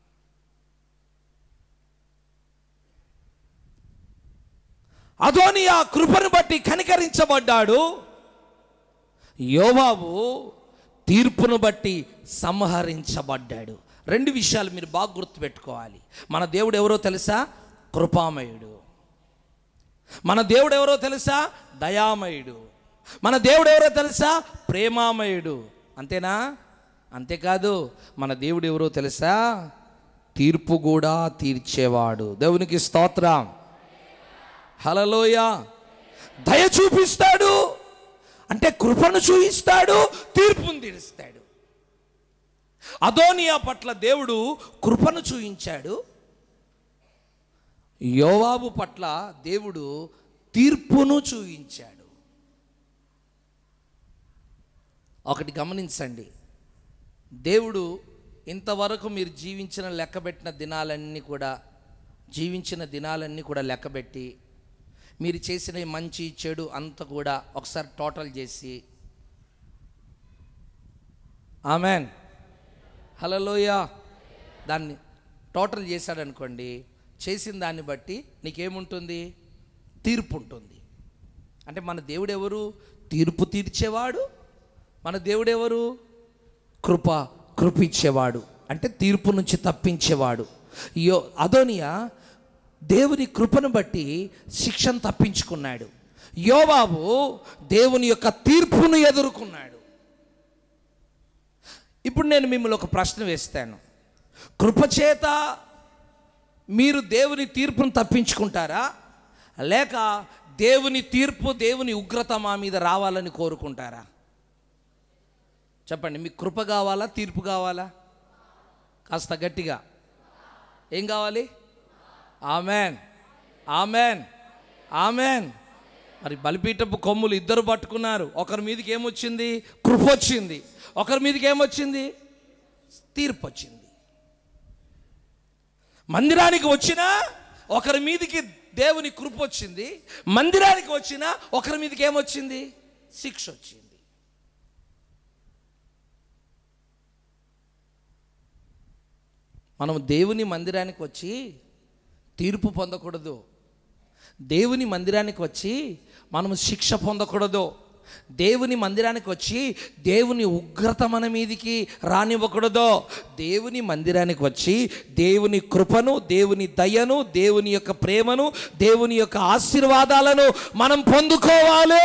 అదోని ఆ కృపను బట్టి కనికరించబడ్డాడు యోబాబు తీర్పును బట్టి సంహరించబడ్డాడు రెండు విషయాలు మీరు బాగా గుర్తుపెట్టుకోవాలి మన దేవుడు ఎవరో తెలుసా కృపామయుడు మన దేవుడు ఎవరో తెలుసా దయామయుడు మన దేవుడు ఎవరో తెలుసా ప్రేమామయుడు అంతేనా అంతేకాదు మన దేవుడు ఎవరో తెలుసా తీర్పు కూడా తీర్చేవాడు దేవునికి స్తోత్రం హలలోయ దయ చూపిస్తాడు అంటే కృపను చూపిస్తాడు తీర్పును తీరుస్తాడు అదోనియా పట్ల దేవుడు కృపను చూయించాడు యోవాబు పట్ల దేవుడు తీర్పును చూయించాడు ఒకటి గమనించండి దేవుడు ఇంతవరకు మీరు జీవించిన లెక్కబెట్టిన దినాలన్నీ కూడా జీవించిన దినాలన్నీ కూడా లెక్కబెట్టి మీరు చేసిన ఈ మంచి చెడు అంతా కూడా ఒకసారి టోటల్ చేసి ఆమెన్ హలోయ దాన్ని టోటల్ చేశాడనుకోండి చేసిన దాన్ని బట్టి నీకేముంటుంది తీర్పు ఉంటుంది అంటే మన దేవుడు ఎవరు తీర్పు తీర్చేవాడు మన దేవుడు ఎవరు కృప కృప ఇచ్చేవాడు అంటే తీర్పు నుంచి తప్పించేవాడు యో అదోనియా దేవుని కృపను బట్టి శిక్షను తప్పించుకున్నాడు యోబాబు దేవుని యొక్క తీర్పును ఎదుర్కొన్నాడు ఇప్పుడు నేను మిమ్మల్ని ఒక ప్రశ్న వేస్తాను కృపచేత మీరు దేవుని తీర్పును తప్పించుకుంటారా లేక దేవుని తీర్పు దేవుని ఉగ్రత మా మీద రావాలని కోరుకుంటారా చెప్పండి మీకు కృప కావాలా తీర్పు కావాలా కాస్త గట్టిగా ఏం కావాలి ఆమెన్ ఆమెన్ ఆమెన్ మరి బలిపీఠపు కొమ్ములు ఇద్దరు పట్టుకున్నారు ఒకరి మీదకి ఏమొచ్చింది కృప వచ్చింది ఒకరి మీదకి ఏమొచ్చింది తీర్పు వచ్చింది మందిరానికి వచ్చినా ఒకరి మీదకి దేవుని కృప వచ్చింది మందిరానికి వచ్చినా ఒకరి మీదకి ఏమొచ్చింది శిక్ష వచ్చింది మనం దేవుని మందిరానికి వచ్చి తీర్పు పొందకూడదు దేవుని మందిరానికి వచ్చి మనం శిక్ష పొందకూడదు దేవుని మందిరానికి వచ్చి దేవుని ఉగ్రత మన మీదికి రానివ్వకూడదు దేవుని మందిరానికి వచ్చి దేవుని కృపను దేవుని దయను దేవుని యొక్క ప్రేమను దేవుని యొక్క ఆశీర్వాదాలను మనం పొందుకోవాలి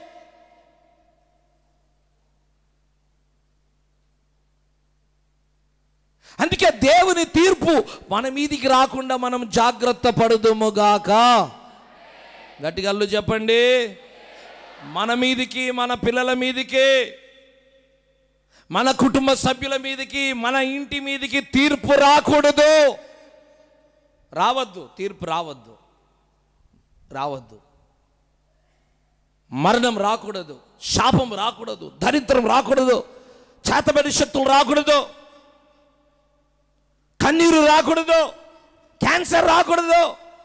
అందుకే దేవుని తీర్పు మన మీదికి రాకుండా మనం జాగ్రత్త పడుదుముగాక గట్టిగల్లు చెప్పండి మన మీదికి మన పిల్లల మీదికి మన కుటుంబ సభ్యుల మీదికి మన ఇంటి మీదికి తీర్పు రాకూడదు రావద్దు తీర్పు రావద్దు రావద్దు మరణం రాకూడదు శాపం రాకూడదు దరిద్రం రాకూడదు చేతబడి శక్తులు రాకూడదు కన్నీరు రాకూడదు క్యాన్సర్ రాకూడదు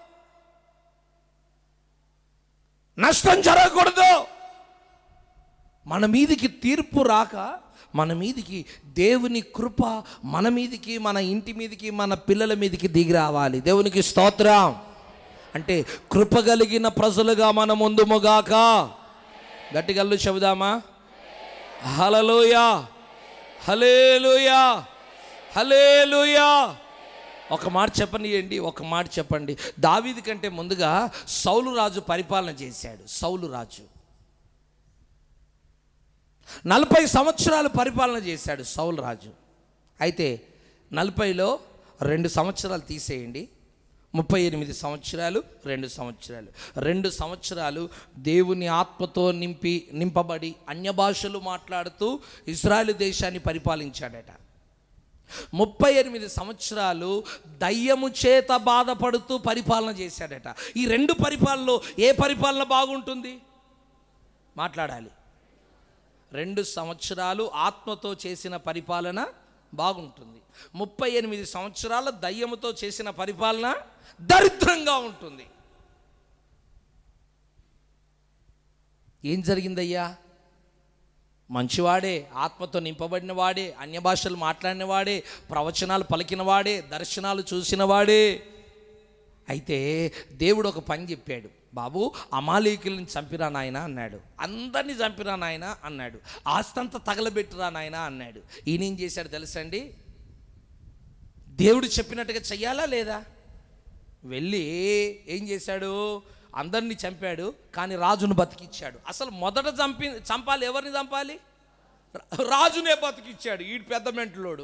నష్టం జరగకూడదు మన మీదికి తీర్పు రాక మన మీదికి దేవుని కృప మన మీదికి మన ఇంటి మీదికి మన పిల్లల మీదికి దిగి రావాలి దేవునికి స్తోత్రం అంటే కృప కలిగిన ప్రజలుగా మన ముందుముగాక గట్టిగల్లు చెబుదామా హలలోయా హలేలుయా హలేలుయా ఒక మాట చెప్పనియండి ఒక మాట చెప్పండి దావీది కంటే ముందుగా సౌలు రాజు పరిపాలన చేశాడు సౌలు రాజు నలభై సంవత్సరాలు పరిపాలన చేశాడు సౌలు రాజు అయితే నలభైలో రెండు సంవత్సరాలు తీసేయండి ముప్పై ఎనిమిది సంవత్సరాలు రెండు సంవత్సరాలు రెండు సంవత్సరాలు దేవుని ఆత్మతో నింపి నింపబడి అన్య భాషలు మాట్లాడుతూ ఇజ్రాయెల్ దేశాన్ని పరిపాలించాడట ముప్పై ఎనిమిది సంవత్సరాలు దయ్యము చేత బాధపడుతూ పరిపాలన చేశాడట ఈ రెండు పరిపాలనలో ఏ పరిపాలన బాగుంటుంది మాట్లాడాలి రెండు సంవత్సరాలు ఆత్మతో చేసిన పరిపాలన బాగుంటుంది ముప్పై ఎనిమిది సంవత్సరాల దయ్యముతో చేసిన పరిపాలన దరిద్రంగా ఉంటుంది ఏం జరిగిందయ్యా మంచివాడే ఆత్మతో నింపబడిన వాడే అన్య భాషలు మాట్లాడిన వాడే ప్రవచనాలు పలికిన వాడే దర్శనాలు చూసిన వాడే అయితే దేవుడు ఒక పని చెప్పాడు బాబు అమాలీకులను చంపిరా నాయన అన్నాడు అందరినీ చంపిరా నాయన అన్నాడు ఆస్తంతా తగలబెట్టురా నాయన అన్నాడు ఈయన ఏం చేశాడు తెలుసండి దేవుడు చెప్పినట్టుగా చెయ్యాలా లేదా వెళ్ళి ఏం చేశాడు అందరినీ చంపాడు కానీ రాజును బతికిచ్చాడు అసలు మొదట చంపి చంపాలి ఎవరిని చంపాలి రా- రాజునే బతికిచ్చాడు ఈడు పెద్ద మెంటలోడు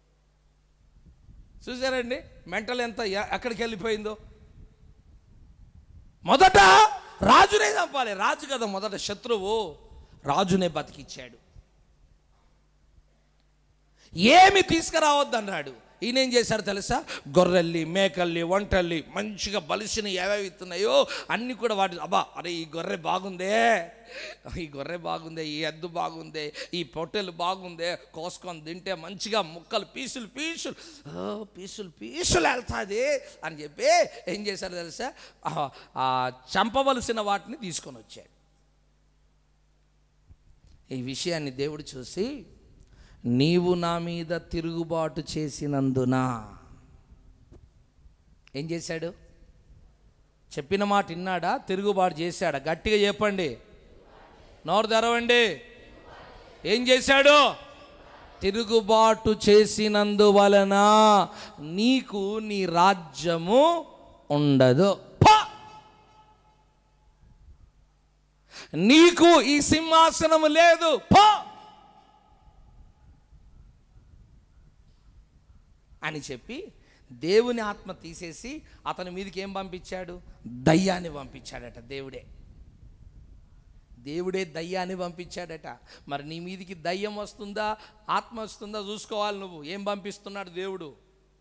చూసారండి మెంటల్ ఎంత ఎ- ఎక్కడికి వెళ్ళిపోయిందో మొదట రాజునే చంపాలి రాజు కదా మొదట శత్రువు రాజునే బతికిచ్చాడు ఏమి తీసుకురావద్దన్నాడు ఈయన ఏం చేశాడు తెలుసా గొర్రెల్ని మేకల్ని వంటల్ని మంచిగా బలిసిన ఏవేవి ఇస్తున్నాయో అన్నీ కూడా వాటి అబ్బా అరే ఈ గొర్రె బాగుందే ఈ గొర్రె బాగుందే ఈ ఎద్దు బాగుందే ఈ పొట్టెలు బాగుందే కోసుకొని తింటే మంచిగా ముక్కలు పీసులు పీసులు ఓ, పీసులు పీసులు వెళ్తాది అని చెప్పి ఏం చేశారు తెలుసా ఆ- ఆ చంపవలసిన వాటిని తీసుకొని వచ్చాడు ఈ విషయాన్ని దేవుడు చూసి నీవు నా మీద తిరుగుబాటు చేసినందున ఏం చేశాడు చెప్పిన మాట విన్నాడా తిరుగుబాటు చేశాడా గట్టిగా చెప్పండి నోరు తెరవండి ఏం చేశాడు తిరుగుబాటు చేసినందువలన నీకు నీ రాజ్యము ఉండదు పా! నీకు ఈ సింహాసనము లేదు పో అని చెప్పి దేవుని ఆత్మ తీసేసి అతని మీదకి ఏం పంపించాడు దయ్యాన్ని పంపించాడట దేవుడే దేవుడే దయ్యాన్ని పంపించాడట మరి నీ మీదికి దయ్యం వస్తుందా ఆత్మ వస్తుందా చూసుకోవాలి నువ్వు ఏం పంపిస్తున్నాడు దేవుడు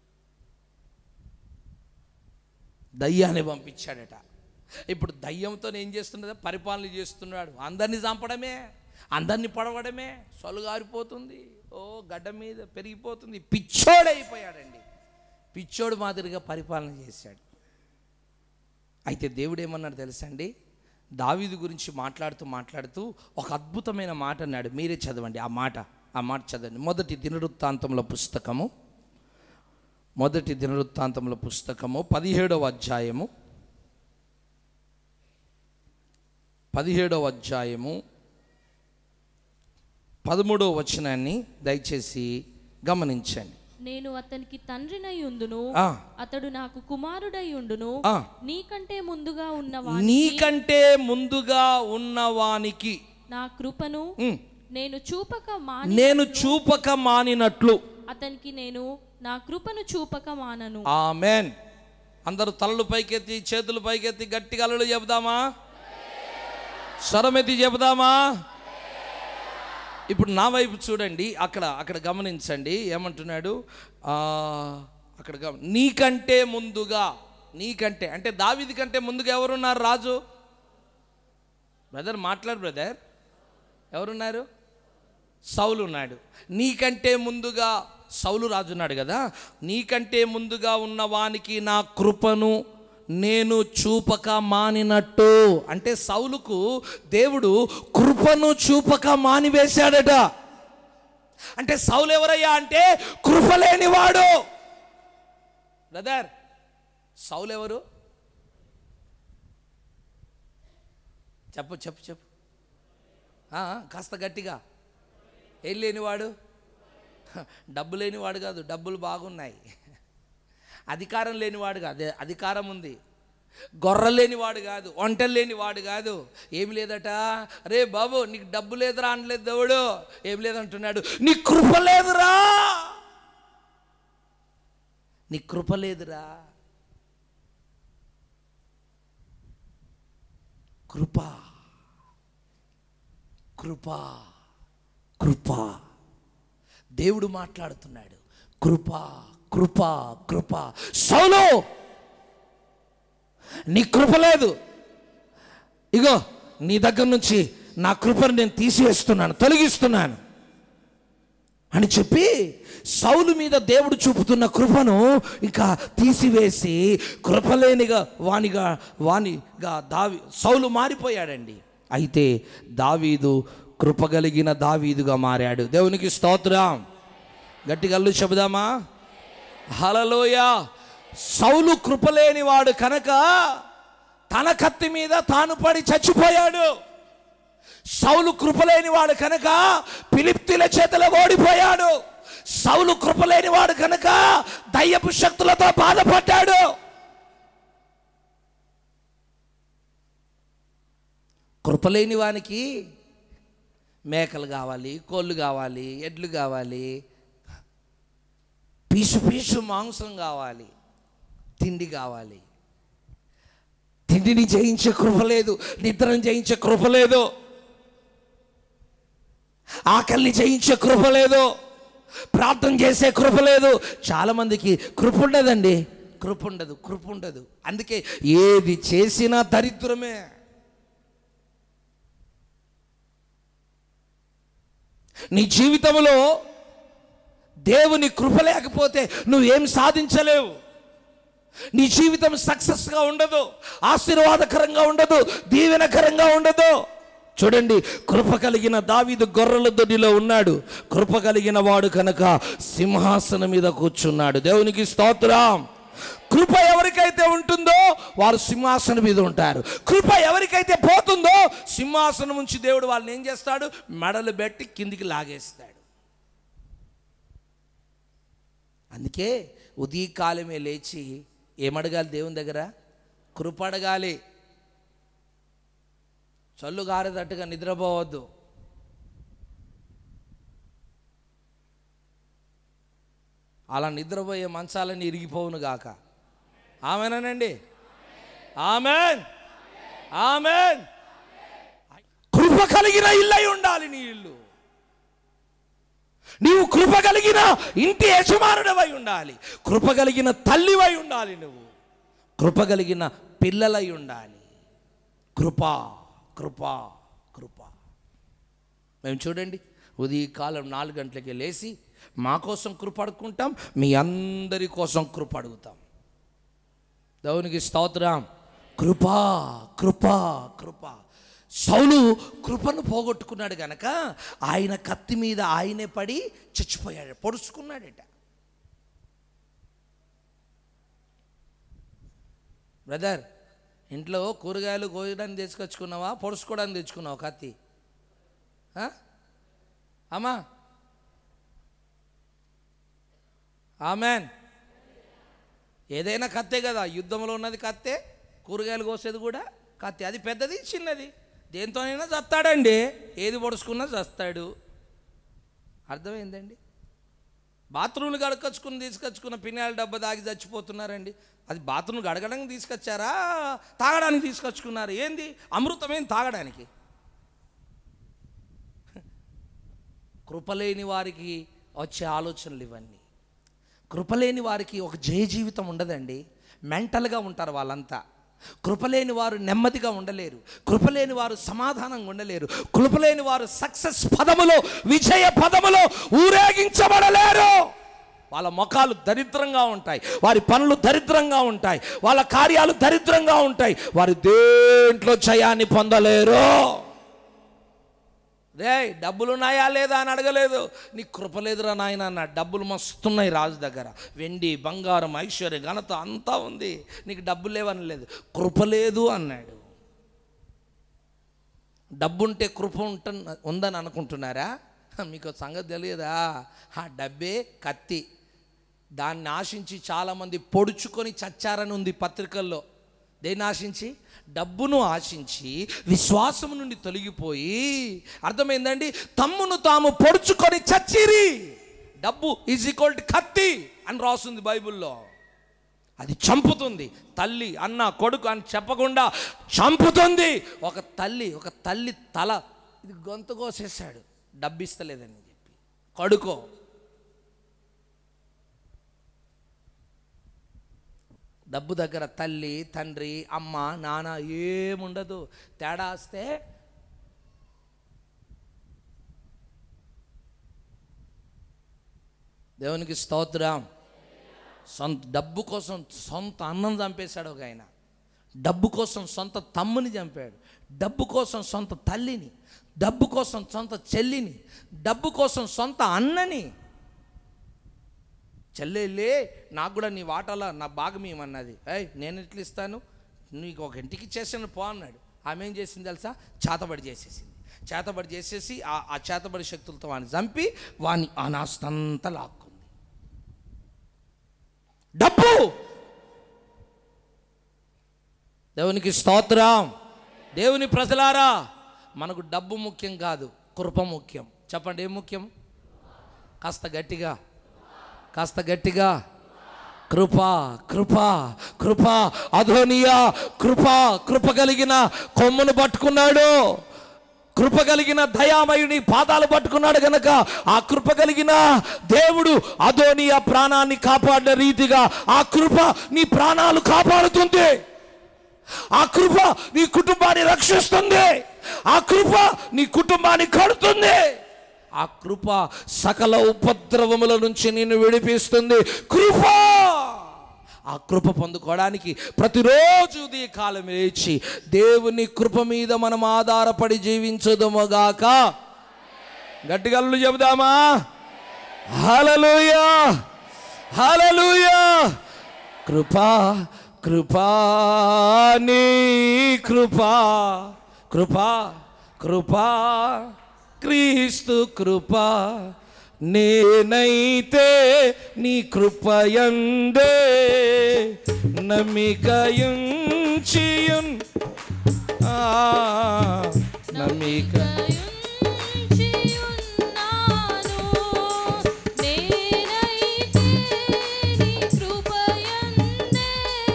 దయ్యాన్ని పంపించాడట ఇప్పుడు దయ్యంతో ఏం చేస్తున్నది పరిపాలన చేస్తున్నాడు అందరినీ చంపడమే అందరినీ పడవడమే సొలుగారిపోతుంది ఓ గడ్డ మీద పెరిగిపోతుంది పిచ్చోడైపోయాడండి పిచ్చోడు మాదిరిగా పరిపాలన చేశాడు అయితే దేవుడు ఏమన్నాడు తెలుసండి దావీదు గురించి మాట్లాడుతూ మాట్లాడుతూ ఒక అద్భుతమైన మాట అన్నాడు మీరే చదవండి ఆ మాట ఆ మాట చదవండి మొదటి దినవృత్తాంతముల పుస్తకము మొదటి దినవృత్తాంతముల పుస్తకము పదిహేడవ అధ్యాయము పదిహేడవ అధ్యాయము పదమూడవ వచనాన్ని దయచేసి గమనించండి నేను అతనికి తండ్రినై ఉండును ఆ. అతడు నాకు కుమారుడై ఉండును ఆ. నీకంటే ముందుగా ఉన్న నీకంటే ముందుగా ఉన్నవానికి నా కృపను ఉమ్, నేను చూపక మాని నేను చూపక మానినట్లు అతనికి నేను నా కృపను చూపక మానను ఆమెన్ అందరూ తలలు పైకెత్తి చేతులు పైకెత్తి గట్టిగా అల్లుడు చెబుదామా స్వరమెత్తి చెబుదామా ఇప్పుడు నా వైపు చూడండి అక్కడ అక్కడ గమనించండి ఏమంటున్నాడు ఆ, అక్కడ గమ నీకంటే ముందుగా నీకంటే అంటే దావిది కంటే ముందుగా ఎవరున్నారు రాజు బ్రదర్ మాట్లాడు బ్రదర్ ఎవరున్నారు సౌలు ఉన్నాడు నీకంటే ముందుగా సౌలు రాజు ఉన్నాడు కదా నీకంటే ముందుగా ఉన్న వానికి నా కృపను నేను చూపక మానినట్టు అంటే సౌలుకు దేవుడు కృపను చూపక మానివేశాడట అంటే సౌలు ఎవరయ్యా అంటే కృప లేనివాడు బ్రదర్ సౌలు ఎవరు చెప్పు చెప్పు చెప్పు ఆ, కాస్త గట్టిగా ఏం లేనివాడు డబ్బు లేనివాడు కాదు డబ్బులు బాగున్నాయి అధికారం లేనివాడు కాదు అదే అధికారం ఉంది గొర్రె లేనివాడు కాదు వంటలు లేనివాడు కాదు ఏమి లేదట రే బాబు నీకు డబ్బు లేదురా అనలేదు దేవుడు ఏం లేదంటున్నాడు నీ కృప లేదురా నీ కృప లేదురా కృప కృప కృప దేవుడు మాట్లాడుతున్నాడు కృప కృప కృప సౌలు నీ కృప లేదు ఇగో నీ దగ్గర నుంచి నా కృపను నేను తీసివేస్తున్నాను తొలగిస్తున్నాను అని చెప్పి సౌలు మీద దేవుడు చూపుతున్న కృపను ఇంకా తీసివేసి కృపలేనిగా వానిగా వానిగా దావి సౌలు మారిపోయాడండి అయితే దావీదు కృపగలిగిన దావీదుగా మారాడు దేవునికి స్తోత్రం గట్టిగల్లు చెబుదామా హలలోయ సౌలు కృపలేని వాడు కనుక తన కత్తి మీద తాను పడి చచ్చిపోయాడు సౌలు కృపలేని వాడు కనుక పిలిప్తిల చేతిలో ఓడిపోయాడు సౌలు కృపలేని వాడు కనుక దయ్యపు శక్తులతో బాధపడ్డాడు కృపలేని వానికి మేకలు కావాలి కోళ్ళు కావాలి ఎడ్లు కావాలి పీసు పీసు మాంసం కావాలి తిండి కావాలి తిండి తిండిని జయించే కృప లేదు నిద్రను జయించే కృప లేదు ఆకలిని జయించే కృప లేదు ప్రార్థన చేసే కృప లేదు చాలామందికి కృప ఉండదండి కృప ఉండదు కృప ఉండదు అందుకే ఏది చేసినా దరిద్రమే నీ జీవితంలో దేవుని కృప లేకపోతే నువ్వేం సాధించలేవు నీ జీవితం సక్సెస్గా ఉండదు ఆశీర్వాదకరంగా ఉండదు దీవెనకరంగా ఉండదు చూడండి కృప కలిగిన దావీదు గొర్రెల దొడ్డిలో ఉన్నాడు కృప కలిగిన వాడు కనుక సింహాసనం మీద కూర్చున్నాడు దేవునికి స్తోత్రం కృప ఎవరికైతే ఉంటుందో వారు సింహాసనం మీద ఉంటారు కృప ఎవరికైతే పోతుందో సింహాసనం నుంచి దేవుడు వాళ్ళని ఏం చేస్తాడు మెడలు పెట్టి కిందికి లాగేస్తాడు అందుకే ఉదయకాలమే లేచి ఏమడగాలి దేవుని దగ్గర కృప అడగాలి చల్లు గారేటట్టుగా నిద్రపోవద్దు అలా నిద్రపోయే మంచాలని ఇరిగిపోవును గాక ఆమెనండి ఆమెన్ ఆమెన్ కృప కలిగిన ఇల్లై ఉండాలి నీ ఇల్లు నీవు కృప కలిగిన ఇంటి యజమానుడవై ఉండాలి కృప కలిగిన తల్లివై ఉండాలి నువ్వు కృప కలిగిన పిల్లలై ఉండాలి కృప కృప కృప మేము చూడండి ఉదయకాలం నాలుగు గంటలకి లేచి మా కోసం కృప అడుక్కుంటాం మీ అందరి కోసం కృప అడుగుతాం దేవునికి స్తోత్రం కృప కృప కృప సౌలు కృపను పోగొట్టుకున్నాడు గనక ఆయన కత్తి మీద ఆయనే పడి చచ్చిపోయాడు పొడుచుకున్నాడట బ్రదర్ ఇంట్లో కూరగాయలు కోయడానికి తీసుకొచ్చుకున్నావా పొడుచుకోవడానికి తెచ్చుకున్నావా కత్తి ఆ? అమ్మా ఆమెన్ ఏదైనా కత్తే కదా యుద్ధంలో ఉన్నది కత్తే కూరగాయలు కోసేది కూడా కత్తి అది పెద్దది చిన్నది దేంతోనైనా చస్తాడండి ఏది పొడుచుకున్నా చస్తాడు అర్థమైందండి బాత్రూమ్లు గడకొచ్చుకుని తీసుకొచ్చుకున్న పిన్నాల డబ్బా దాగి చచ్చిపోతున్నారండి అది బాత్రూమ్ గడగడానికి తీసుకొచ్చారా తాగడానికి తీసుకొచ్చుకున్నారు ఏంది అమృతమేం తాగడానికి కృపలేని వారికి వచ్చే ఆలోచనలు ఇవన్నీ కృపలేని వారికి ఒక జయ జీవితం ఉండదండి మెంటల్గా ఉంటారు వాళ్ళంతా కృపలేని వారు నెమ్మదిగా ఉండలేరు కృపలేని వారు సమాధానంగా ఉండలేరు కృపలేని వారు సక్సెస్ పదములో విజయ పదములో ఊరేగించబడలేరు వాళ్ళ ముఖాలు దరిద్రంగా ఉంటాయి వారి పనులు దరిద్రంగా ఉంటాయి వాళ్ళ కార్యాలు దరిద్రంగా ఉంటాయి వారు దేంట్లో జయాన్ని పొందలేరు రే డబ్బులు ఉన్నాయా లేదా అని అడగలేదు నీ కృప లేదురా నాయన అన్న డబ్బులు మస్తున్నాయి రాజు దగ్గర వెండి బంగారం ఐశ్వర్య ఘనత అంతా ఉంది నీకు డబ్బులు లేవని లేదు కృప లేదు అన్నాడు డబ్బుంటే కృప ఉంట ఉందని అనుకుంటున్నారా మీకు ఒక సంగతి తెలియదా ఆ డబ్బే కత్తి దాన్ని ఆశించి చాలామంది పొడుచుకొని చచ్చారని ఉంది పత్రికల్లో దేన్ని ఆశించి డబ్బును ఆశించి విశ్వాసం నుండి తొలగిపోయి అర్థమైందండి తమ్మును తాము పొడుచుకొని చచ్చిరి డబ్బు ఈజ్ ఈక్వల్ టు కత్తి అని రాస్తుంది బైబిల్లో అది చంపుతుంది తల్లి అన్న కొడుకు అని చెప్పకుండా చంపుతుంది ఒక తల్లి ఒక తల్లి తల ఇది గొంతు కోసేసాడు డబ్బిస్తలేదని చెప్పి కడుకో డబ్బు దగ్గర తల్లి తండ్రి అమ్మ నాన్న ఏముండదు తేడా వస్తే దేవునికి స్తోత్రం సొంత డబ్బు కోసం సొంత అన్నం చంపేశాడు ఒక ఆయన డబ్బు కోసం సొంత తమ్ముని చంపాడు డబ్బు కోసం సొంత తల్లిని డబ్బు కోసం సొంత చెల్లిని డబ్బు కోసం సొంత అన్నని చెల్లెళ్ళే నాకు కూడా నీ వాటాలో నా భాగం ఏమన్నది ఏయ్ నేను ఎట్లా ఇస్తాను నీకు ఒక ఇంటికి చేసాను పో అన్నాడు ఆమె ఏం చేసింది తెలుసా చేతబడి చేసేసింది చేతబడి చేసేసి ఆ ఆ చేతబడి శక్తులతో వాడిని చంపి వాని ఆ నాస్తంతా లాక్కుంది డబ్బు దేవునికి స్తోత్రం దేవుని ప్రజలారా మనకు డబ్బు ముఖ్యం కాదు కృప ముఖ్యం చెప్పండి ఏం ముఖ్యం కాస్త గట్టిగా కాస్త గట్టిగా కృప కృప కృప అధోనియా కృప కృప కలిగిన కొమ్మును పట్టుకున్నాడు కృప కలిగిన దయామయుని పాదాలు పట్టుకున్నాడు గనక ఆ కృప కలిగిన దేవుడు అధోనియా ప్రాణాన్ని కాపాడిన రీతిగా ఆ కృప నీ ప్రాణాలు కాపాడుతుంది ఆ కృప నీ కుటుంబాన్ని రక్షిస్తుంది ఆ కృప నీ కుటుంబాన్ని కడుతుంది ఆ కృప సకల ఉపద్రవముల నుంచి నిన్ను విడిపిస్తుంది కృప ఆ కృప పొందుకోవడానికి ప్రతిరోజు ఉదయ కాలం లేచి దేవుని కృప మీద మనం ఆధారపడి జీవించదుముగాక గట్టిగల్లు చెబుదామా హలలుయా హలలుయా కృపా కృపా నీ కృపా కృపా కృపా క్రీస్తు కృపా నేనైతే నీ కృపయందే నమ్మికయుంచియున్ ఆ, నమ్మిక ఉంచియున్నాను. నేనైతే నీ కృపయందే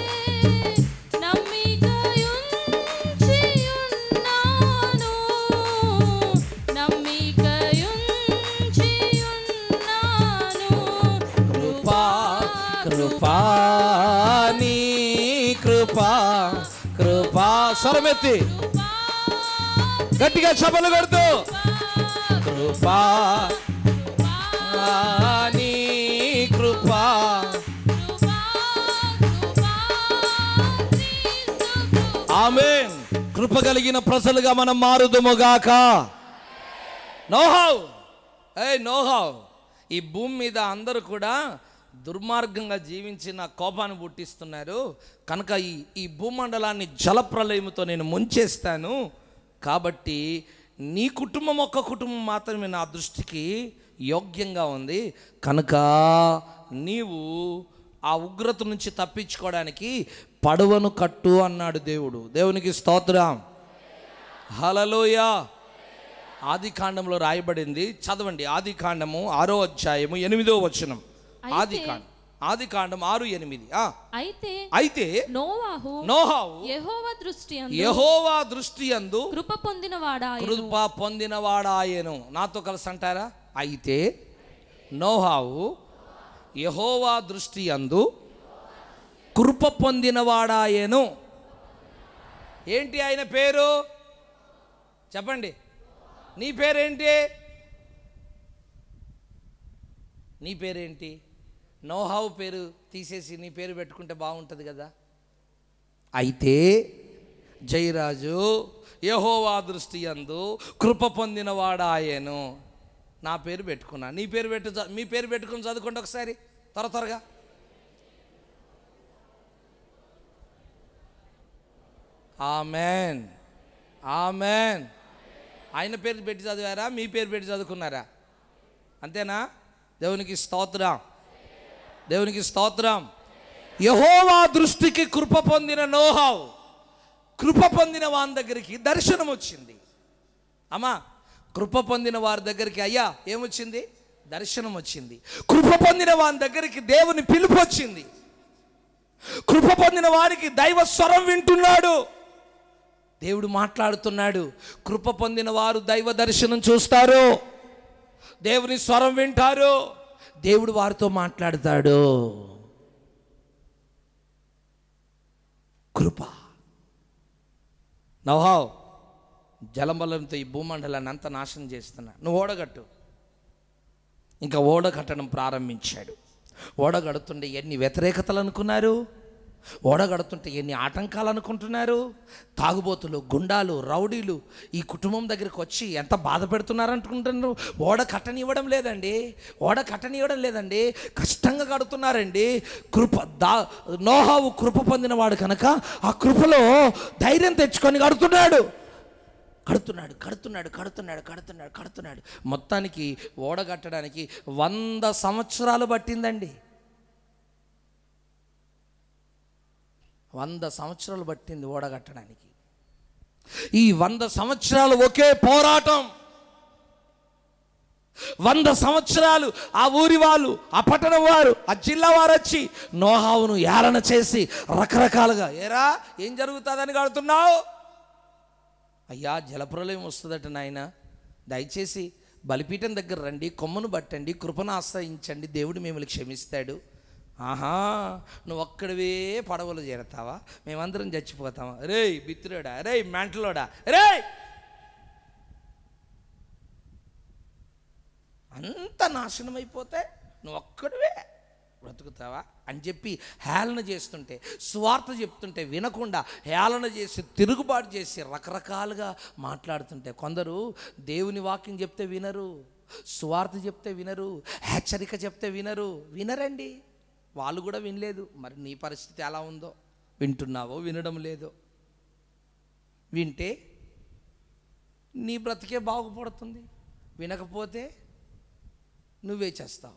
నమ్మికయుంచియున్నాను. నమ్మికయుంచియున్నాను. కృపా కృపా నీ కృపా కృపా స్వరమెత్తి గట్టిగా చపలు కొడుతూ కృపా నీ కృపా ఆమెన్ కృప కలిగిన ప్రజలుగా మనం మారుదుముగాక నోహావ్ ఏ నోహావ్ ఈ భూమి మీద అందరూ కూడా దుర్మార్గంగా జీవించి నా కోపాన్ని పుట్టిస్తున్నారు కనుక ఈ ఈ భూమండలాన్ని జలప్రలయముతో నేను ముంచేస్తాను కాబట్టి నీ కుటుంబం ఒక్క కుటుంబం మాత్రమే నా దృష్టికి యోగ్యంగా ఉంది కనుక నీవు ఆ ఉగ్రత నుంచి తప్పించుకోవడానికి పడవను కట్టు అన్నాడు దేవుడు దేవునికి స్తోత్రం హలలోయ ఆది కాండంలో రాయబడింది చదవండి ఆది కాండము ఆరో అధ్యాయము ఎనిమిదో వచనం ఆది కాండం ఆది కాండం ఆరు ఎనిమిది ఆ అయితే అయితే నోవాహు నోహావు యెహోవా దృష్టి అందు యెహోవా దృష్టి అందు కృప పొందినవాడా కృప పొందినవాడాయను నాతో కలిసి అంటారా అయితే నోహావు యెహోవా దృష్టి అందు కృప పొందినవాడాయను ఏంటి ఆయన పేరు చెప్పండి నీ పేరేంటి నీ పేరేంటి నోహావు పేరు తీసేసి నీ పేరు పెట్టుకుంటే బాగుంటుంది కదా అయితే జయరాజు యహోవా దృష్టి అందు కృప పొందినవాడాయను నా పేరు పెట్టుకున్నా నీ పేరు పెట్టు చ- మీ పేరు పెట్టుకుని చదువుకోండి ఒకసారి త్వర త్వరగా ఆమెన్ ఆమెన్ ఆయన పేరు పెట్టి చదివారా మీ పేరు పెట్టి చదువుకున్నారా అంతేనా దేవునికి స్తోత్రం దేవునికి స్తోత్రం యహోవా దృష్టికి కృప పొందిన నోహావు కృప పొందిన వాని దగ్గరికి దర్శనం వచ్చింది అమ్మా కృప పొందిన వారి దగ్గరికి అయ్యా ఏమొచ్చింది దర్శనం వచ్చింది కృప పొందిన వాని దగ్గరికి దేవుని పిలుపు వచ్చింది కృప పొందిన వారికి దైవ స్వరం వింటున్నాడు దేవుడు మాట్లాడుతున్నాడు కృప పొందిన వారు దైవ దర్శనం చూస్తారు దేవుని స్వరం వింటారు దేవుడు వారితో మాట్లాడతాడు కృప నవహావ్ జలబలంతో ఈ భూమండలాన్ని అంతా నాశనం చేస్తున్నా నువ్వు ఓడగట్టు ఇంకా ఓడ కట్టడం ప్రారంభించాడు ఓడ కడుతుంటే ఎన్ని వ్యతిరేకతలు అనుకున్నారు ఓడ కడుతుంటే ఎన్ని ఆటంకాలు అనుకుంటున్నారు తాగుబోతులు గుండాలు రౌడీలు ఈ కుటుంబం దగ్గరికి వచ్చి ఎంత బాధ పెడుతున్నారు అనుకుంటున్నారు ఓడ కట్టనివ్వడం లేదండి ఓడ కట్టనివ్వడం లేదండి కష్టంగా కడుతున్నారండి కృప దా నోహావు కృప పొందినవాడు కనుక ఆ కృపలో ధైర్యం తెచ్చుకొని కడుతున్నాడు కడుతున్నాడు కడుతున్నాడు కడుతున్నాడు కడుతున్నాడు కడుతున్నాడు మొత్తానికి ఓడ కట్టడానికి వంద సంవత్సరాలు పట్టిందండి వంద సంవత్సరాలు పట్టింది ఓడ కట్టడానికి ఈ వంద సంవత్సరాలు ఒకే పోరాటం వంద సంవత్సరాలు ఆ ఊరి వాళ్ళు ఆ పట్టణం వారు ఆ జిల్లా వారు వచ్చి నోహావును ఏలన చేసి రకరకాలుగా ఏరా ఏం జరుగుతుందని కడుతున్నావు అయ్యా జలప్రలయం వస్తుందట నాయన దయచేసి బలిపీఠం దగ్గర రండి కొమ్మను పట్టండి కృపను ఆశ్రయించండి దేవుడు మిమ్మల్ని క్షమిస్తాడు ఆహా నువ్వు ఒక్కడివే పడవలు చేరతావా మేమందరం చచ్చిపోతామా రేయ్ బిత్తులోడా రేయ్ మెంటలోడా రేయ్ అంత నాశనం అయిపోతే నువ్వు ఒక్కడివే బ్రతుకుతావా అని చెప్పి హేళన చేస్తుంటే స్వార్థ చెప్తుంటే వినకుండా హేళన చేసి తిరుగుబాటు చేసి రకరకాలుగా మాట్లాడుతుంటే కొందరు దేవుని వాక్యం చెప్తే వినరు స్వార్థ చెప్తే వినరు హెచ్చరిక చెప్తే వినరు వినరండి వాళ్ళు కూడా వినలేదు మరి నీ పరిస్థితి ఎలా ఉందో వింటున్నావో వినడం లేదో వింటే నీ బ్రతికే బాగుపడుతుంది వినకపోతే నువ్వే చేస్తావు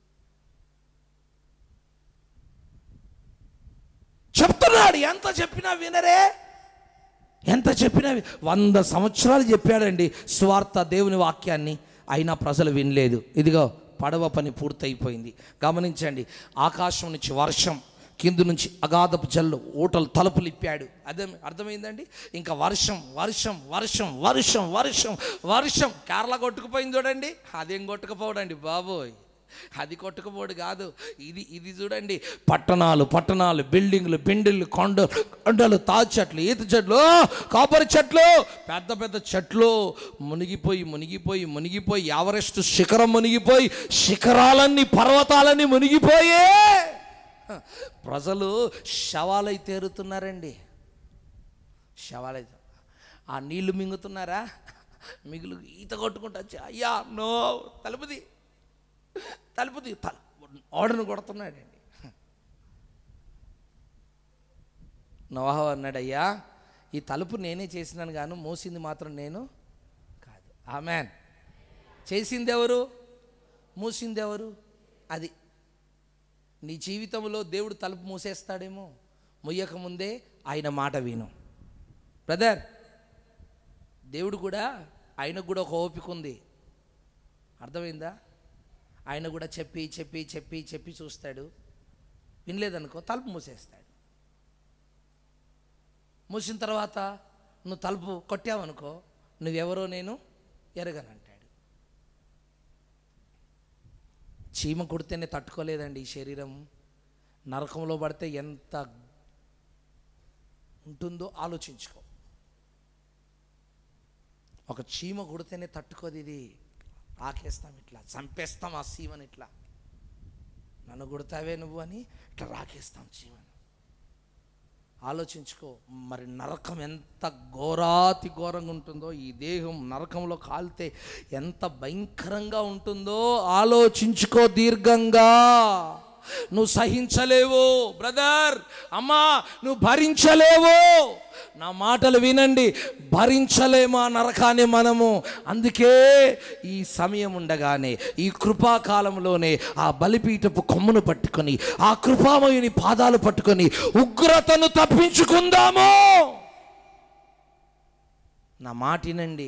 చెప్తున్నాడు ఎంత చెప్పినా వినరే ఎంత చెప్పినా వి- వంద సంవత్సరాలు చెప్పాడండి స్వార్థ దేవుని వాక్యాన్ని అయినా ప్రజలు వినలేదు ఇదిగో పడవ పని పూర్తయిపోయింది గమనించండి ఆకాశం నుంచి వర్షం కింద నుంచి అగాధపు జల్లు ఊటలు తలుపులు ఇప్పాడు అదే అర్థమైందండి ఇంకా వర్షం వర్షం వర్షం వర్షం వర్షం వర్షం కేరళ కొట్టుకుపోయింది చూడండి అదేం కొట్టుకుపోవడండి బాబోయ్ అది కొట్టుకుపోడు కాదు ఇది ఇది చూడండి పట్టణాలు పట్టణాలు బిల్డింగ్లు బిండిళ్ళు కొండ కొండలు తాజు చెట్లు ఈత చెట్లు ఓ, కాపరి చెట్లు పెద్ద పెద్ద చెట్లు మునిగిపోయి మునిగిపోయి మునిగిపోయి ఎవరెస్ట్ శిఖరం మునిగిపోయి శిఖరాలన్నీ పర్వతాలన్నీ మునిగిపోయే హ, ప్రజలు శవాలై తేరుతున్నారండి శవాలై ఆ నీళ్లు మింగుతున్నారా మిగులు ఈత కొట్టుకుంటా వచ్చి, అయ్యా నో తలుపుది తలుపుది తల ఓడను కొడుతున్నాడండి నవాహ అన్నాడు అయ్యా ఈ తలుపు నేనే చేసినాను గాను మోసింది మాత్రం నేను కాదు ఆమెన్ చేసింది ఎవరు మూసింది ఎవరు అది నీ జీవితంలో దేవుడు తలుపు మూసేస్తాడేమో ముయ్యక ముందే ఆయన మాట విను బ్రదర్ దేవుడు కూడా ఆయనకు కూడా ఒక ఓపిక ఉంది అర్థమైందా ఆయన కూడా చెప్పి చెప్పి చెప్పి చెప్పి చూస్తాడు వినలేదనుకో తలుపు మూసేస్తాడు మూసిన తర్వాత నువ్వు తలుపు కొట్టావనుకో నువ్వెవరో నేను ఎరగనంటాడు చీమ కొడితేనే తట్టుకోలేదండి ఈ శరీరం నరకంలో పడితే ఎంత ఉంటుందో ఆలోచించుకో ఒక చీమ కొడితేనే తట్టుకోదు ఇది రాకేస్తాం ఇట్లా చంపేస్తాం ఆ చీమని ఇట్లా నన్ను కొడతావే నువ్వు అని ఇట్లా రాకేస్తాం చీమను ఆలోచించుకో మరి నరకం ఎంత ఘోరాతి ఘోరంగా ఉంటుందో ఈ దేహం నరకంలో కాలితే ఎంత భయంకరంగా ఉంటుందో ఆలోచించుకో దీర్ఘంగా నువ్వు సహించలేవు బ్రదర్ అమ్మా నువ్వు భరించలేవు నా మాటలు వినండి భరించలేము ఆ నరకాన్ని మనము అందుకే ఈ సమయం ఉండగానే ఈ కృపాకాలంలోనే ఆ బలిపీఠపు కొమ్మును పట్టుకొని ఆ కృపామయుని పాదాలు పట్టుకొని ఉగ్రతను తప్పించుకుందాము నా మాటినండి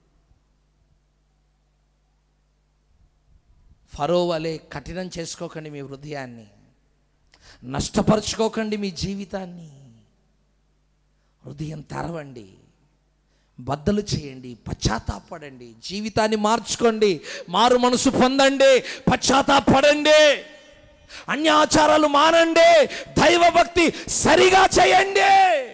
ఫరో వలె కఠినం చేసుకోకండి మీ హృదయాన్ని నష్టపరుచుకోకండి మీ జీవితాన్ని హృదయం తెరవండి బద్దలు చేయండి పశ్చాత్తాపడండి జీవితాన్ని మార్చుకోండి మారు మనసు పొందండి పశ్చాత్తాపడండి అన్యాచారాలు మానండి దైవభక్తి సరిగా చేయండి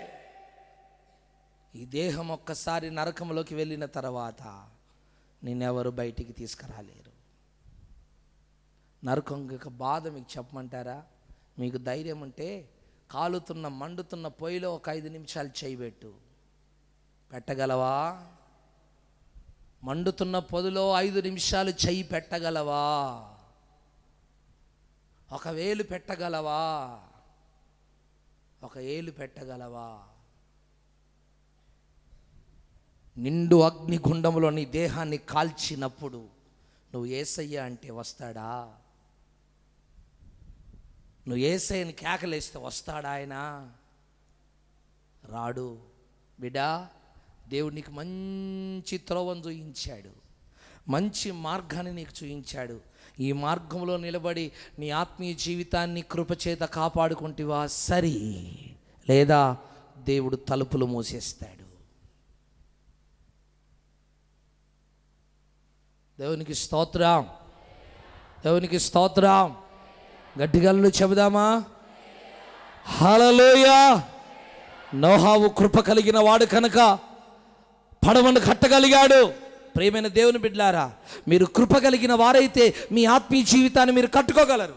ఈ దేహం ఒక్కసారి నరకంలోకి వెళ్ళిన తర్వాత నిన్నెవరు బయటికి తీసుకురాలేరు నరకం యొక్క బాధ మీకు చెప్పమంటారా మీకు ధైర్యం ఉంటే కాలుతున్న మండుతున్న పొయ్యిలో ఒక ఐదు నిమిషాలు చేయబెట్టు పెట్టగలవా మండుతున్న పొదిలో ఐదు నిమిషాలు చెయ్యి పెట్టగలవా ఒక వేలు పెట్టగలవా ఒక ఏలు పెట్టగలవా నిండు అగ్నిగుండంలో నీ దేహాన్ని కాల్చినప్పుడు నువ్వు ఏసయ్య అంటే వస్తాడా నువ్వు ఏసయ్యని కేకలేస్తే వస్తాడా ఆయన రాడు బిడా దేవుడు నీకు మంచి త్రోవను చూయించాడు మంచి మార్గాన్ని నీకు చూపించాడు ఈ మార్గంలో నిలబడి నీ ఆత్మీయ జీవితాన్ని కృపచేత కాపాడుకుంటేవా సరి లేదా దేవుడు తలుపులు మూసేస్తాడు దేవునికి స్తోత్రం దేవునికి స్తోత్రం గట్టిగల్లు చెబుదామా హలలోయ నోహావు కృప కలిగిన వాడు కనుక పడవను కట్టగలిగాడు ప్రేమైన దేవుని బిడ్లారా మీరు కృప కలిగిన వారైతే మీ ఆత్మీయ జీవితాన్ని మీరు కట్టుకోగలరు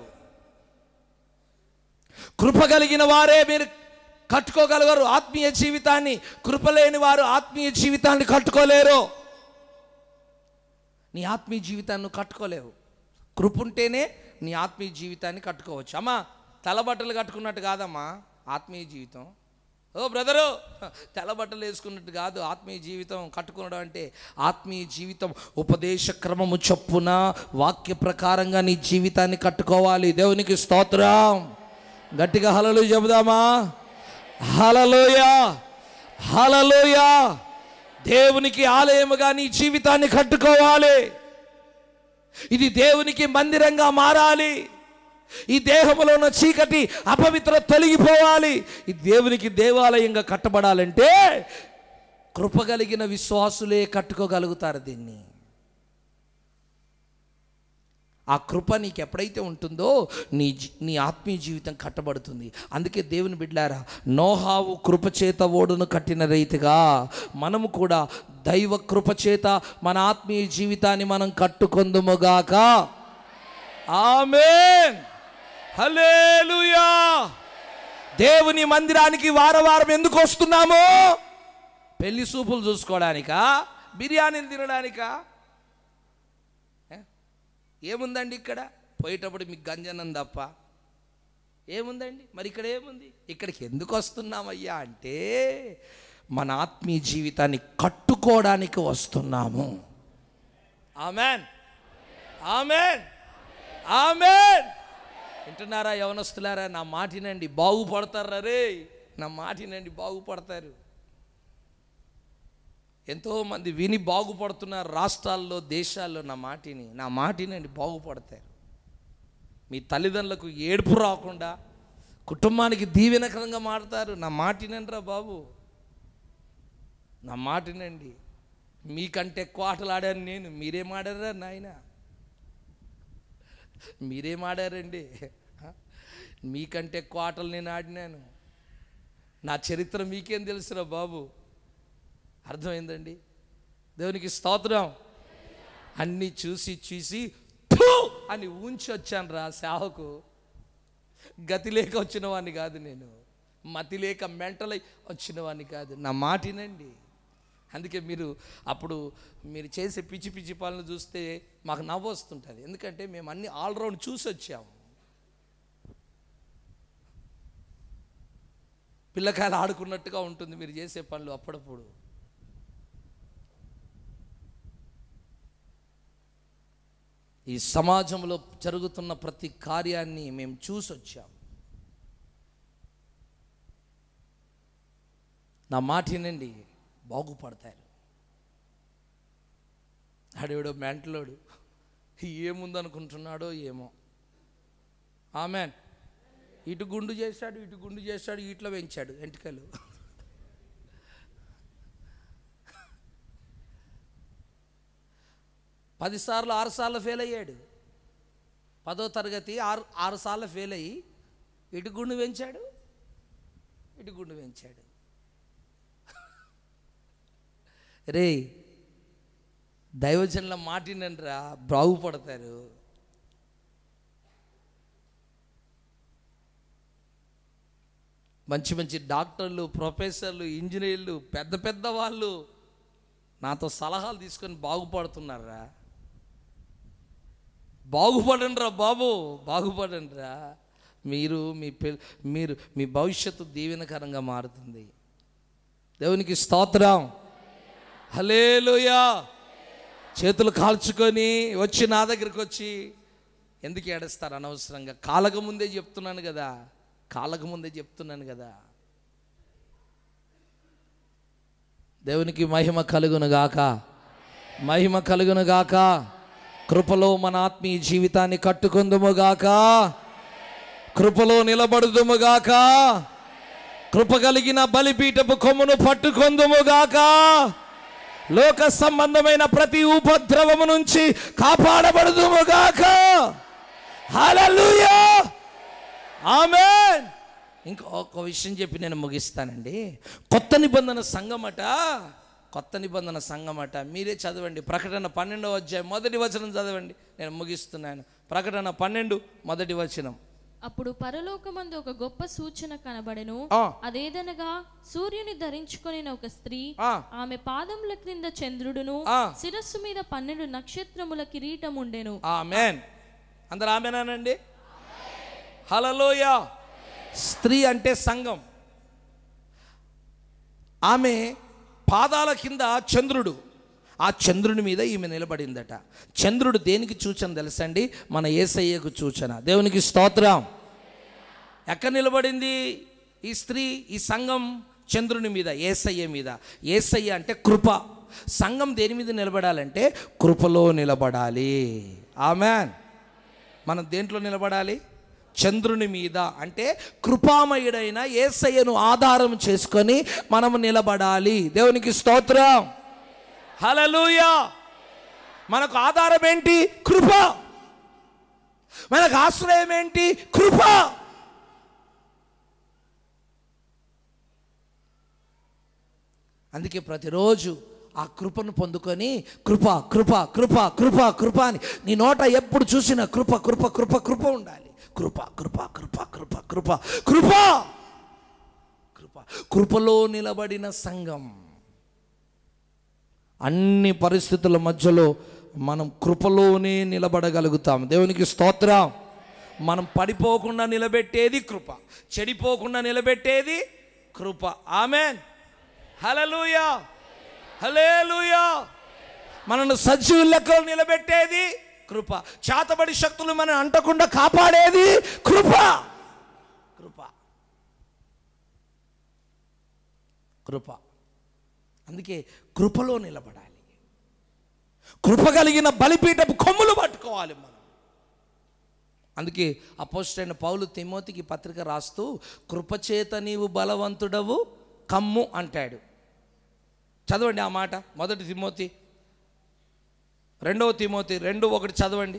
కృప కలిగిన వారే మీరు కట్టుకోగలగరు ఆత్మీయ జీవితాన్ని కృప లేని వారు ఆత్మీయ జీవితాన్ని కట్టుకోలేరు నీ ఆత్మీయ జీవితాన్ని నువ్వు కట్టుకోలేవు కృప ఉంటేనే నీ ఆత్మీయ జీవితాన్ని కట్టుకోవచ్చు అమ్మా తెల్లబట్టలు కట్టుకున్నట్టు కాదమ్మా ఆత్మీయ జీవితం ఓ బ్రదరు తెల్లబట్టలు వేసుకున్నట్టు కాదు ఆత్మీయ జీవితం కట్టుకునడం అంటే ఆత్మీయ జీవితం ఉపదేశ క్రమము చొప్పున వాక్య ప్రకారంగా నీ జీవితాన్ని కట్టుకోవాలి దేవునికి స్తోత్రం గట్టిగా హలలు చెబుదామా హలలోయ హలలోయ దేవునికి ఆలయముగా నీ జీవితాన్ని కట్టుకోవాలి ఇది దేవునికి మందిరంగా మారాలి ఈ దేహంలో ఉన్న చీకటి అపవిత్ర తొలగిపోవాలి ఈ దేవునికి దేవాలయంగా కట్టబడాలంటే కృప కలిగిన విశ్వాసులే కట్టుకోగలుగుతారు దీన్ని ఆ కృప నీకు ఎప్పుడైతే ఉంటుందో నీ జీ- నీ ఆత్మీయ జీవితం కట్టబడుతుంది అందుకే దేవుని బిడ్డారా నోహావు కృపచేత ఓడును కట్టిన రీతిగా మనము కూడా దైవ కృపచేత మన ఆత్మీయ జీవితాన్ని మనం కట్టుకొందుముగాక ఆమేన్ హల్లెలూయా దేవుని మందిరానికి వార వారం ఎందుకు వస్తున్నాము పెళ్లి సూపులు చూసుకోవడానికా బిర్యానీలు తినడానికా ఏ? ఏముందండి ఇక్కడ పోయేటప్పుడు మీకు గంజనం తప్ప ఏముందండి మరి ఇక్కడ ఏముంది ఇక్కడికి ఎందుకు వస్తున్నామయ్యా అంటే మన ఆత్మీయ జీవితాన్ని కట్టుకోవడానికి వస్తున్నాము ఆమెన్ ఆమెన్ ఆమెన్ వింటున్నారా యవనస్తులారా నా మాటినండి బాగుపడతారా రే నా మాటినండి బాగుపడతారు ఎంతోమంది విని బాగుపడుతున్నారు రాష్ట్రాల్లో దేశాల్లో నా మాటిని నా మాటినండి బాగుపడతారు మీ తల్లిదండ్రులకు ఏడుపు రాకుండా కుటుంబానికి దీవెనకరంగా మాడతారు నా మాటినండిరా బాబు నా మాటినండి మీకంటే ఎక్కువ ఆటలు ఆడాను నేను మీరేం ఆడారా నాయన మీరేం ఆడారండి హ? మీకంటే ఎక్కువ ఆటలు నేను ఆడినాను నా చరిత్ర మీకేం తెలుసురా బాబు అర్థమైందండి దేవునికి స్తోత్రం అన్నీ చూసి చూసి "థు" అని ఉంచి వచ్చాను రా సేవకు గతి లేక వచ్చిన వాడిని కాదు నేను మతి లేక మెంటలై వచ్చిన వాడిని కాదు నా మాటినండి అందుకే మీరు అప్పుడు మీరు చేసే పిచ్చి పిచ్చి పనులు చూస్తే మాకు నవ్వు వస్తుంటుంది ఎందుకంటే మేము అన్ని ఆల్రౌండ్ చూసి వచ్చాము పిల్లకాయలు ఆడుకున్నట్టుగా ఉంటుంది మీరు చేసే పనులు అప్పుడప్పుడు ఈ సమాజంలో జరుగుతున్న ప్రతి కార్యాన్ని మేము చూసి వచ్చాం నా మాటినండి బాగుపడతారు ఆడేవాడో మెంటలోడు ఏముందనుకుంటున్నాడో ఏమో ఆమెన్ ఇటు గుండు చేశాడు ఇటు గుండు చేశాడు ఇట్లో పెంచాడు ఎంటికలు పదిసార్లు ఆరు సార్లు ఫెయిల్ అయ్యాడు పదో తరగతి ఆరు ఆరు సార్లు ఫెయిల్ అయ్యి ఇటు గుండు పెంచాడు ఇటు గుండు పెంచాడు రే దైవజనుల మాటినండ్రా బాగుపడతారు మంచి మంచి డాక్టర్లు ప్రొఫెసర్లు ఇంజనీర్లు పెద్ద పెద్ద వాళ్ళు నాతో సలహాలు తీసుకొని బాగుపడుతున్నారా బాగుపడండిరా బాబు బాగుపడండిరా మీరు మీ పిల్ మీరు మీ భవిష్యత్తు దీవెనకరంగా మారుతుంది దేవునికి స్తోత్రం హలేలుయా చేతులు కాల్చుకొని వచ్చి నా దగ్గరికి వచ్చి ఎందుకు ఏడుస్తారు అనవసరంగా కాలక ముందే చెప్తున్నాను కదా కాలక ముందే చెప్తున్నాను కదా దేవునికి మహిమ కలుగును గాక మహిమ కలుగును గాక కృపలో మన ఆత్మీయ జీవితాన్ని కట్టుకుందుము గాక కృపలో నిలబడుదుము గాక కృప కలిగిన బలిపీఠపు కొమ్మును పట్టుకొందుము గాక లోక సంబంధమైన ప్రతి ఉపద్రవము నుంచి కాపాడబడుదుము గాక హల్లెలూయా ఆమేన్ ఇంకా ఒక విషయం చెప్పి నేను ముగిస్తానండి కొత్త నిబంధన సంఘమట కొత్త నిబంధన సంఘమట మీరే చదవండి ప్రకటన పన్నెండవ అధ్యాయం మొదటి వచనం చదవండి నేను ముగిస్తున్నాను ప్రకటన పన్నెండు మొదటి వచనం అప్పుడు పరలోకమందు ఒక గొప్ప సూచన కనబడెను ఆ. అదేదనగా సూర్యుని ధరించుకొని ఒక స్త్రీ ఆ. ఆమె పాదముల క్రింద చంద్రుడును ఆ. శిరస్సు మీద పన్నెండు నక్షత్రముల కిరీటం ఉండెను ఆమెన్ అందరు ఆమెనానండి హలలోయ స్త్రీ అంటే సంఘం ఆమె పాదాల కింద చంద్రుడు ఆ చంద్రుని మీద ఈమె నిలబడిందట చంద్రుడు దేనికి సూచన తెలుసండి మన ఏసయ్యకు సూచన దేవునికి స్తోత్రం ఎక్కడ నిలబడింది ఈ స్త్రీ ఈ సంఘం చంద్రుని మీద ఏసయ్య మీద ఏసయ్య అంటే కృప సంఘం దేని మీద నిలబడాలంటే కృపలో నిలబడాలి ఆమెన్ మనం దేంట్లో నిలబడాలి చంద్రుని మీద అంటే కృపామయుడైన ఏసయ్యను ఆధారం చేసుకొని మనం నిలబడాలి దేవునికి స్తోత్రం హలలుయా మనకు ఆధారం ఏంటి కృప మనకు ఆశ్రయం ఏంటి కృప అందుకే ప్రతిరోజు ఆ కృపను పొందుకొని కృప కృప కృప కృప కృప అని నీ నోట ఎప్పుడు చూసిన కృప కృప కృప కృప ఉండాలి కృప కృప కృప కృప కృప కృప కృప కృపలో నిలబడిన సంఘం అన్ని పరిస్థితుల మధ్యలో మనం కృపలోనే నిలబడగలుగుతాం దేవునికి స్తోత్రం మనం పడిపోకుండా నిలబెట్టేది కృప చెడిపోకుండా నిలబెట్టేది కృప ఆమెన్ హలలుయా హలేలుయా మనల్ని సజీవ లెక్కలు నిలబెట్టేది కృప చేతబడి శక్తులు మనం అంటకుండా కాపాడేది కృప కృప కృప అందుకే కృపలో నిలబడాలి కృప కలిగిన బలిపీఠపు కొమ్ములు పట్టుకోవాలి మనం అందుకే అపోస్టైన పౌలు తిమోతికి పత్రిక రాస్తూ కృపచేత నీవు బలవంతుడవు కమ్ము అంటాడు చదవండి ఆ మాట మొదటి తిమోతి రెండవ తిమోతి రెండు ఒకటి చదవండి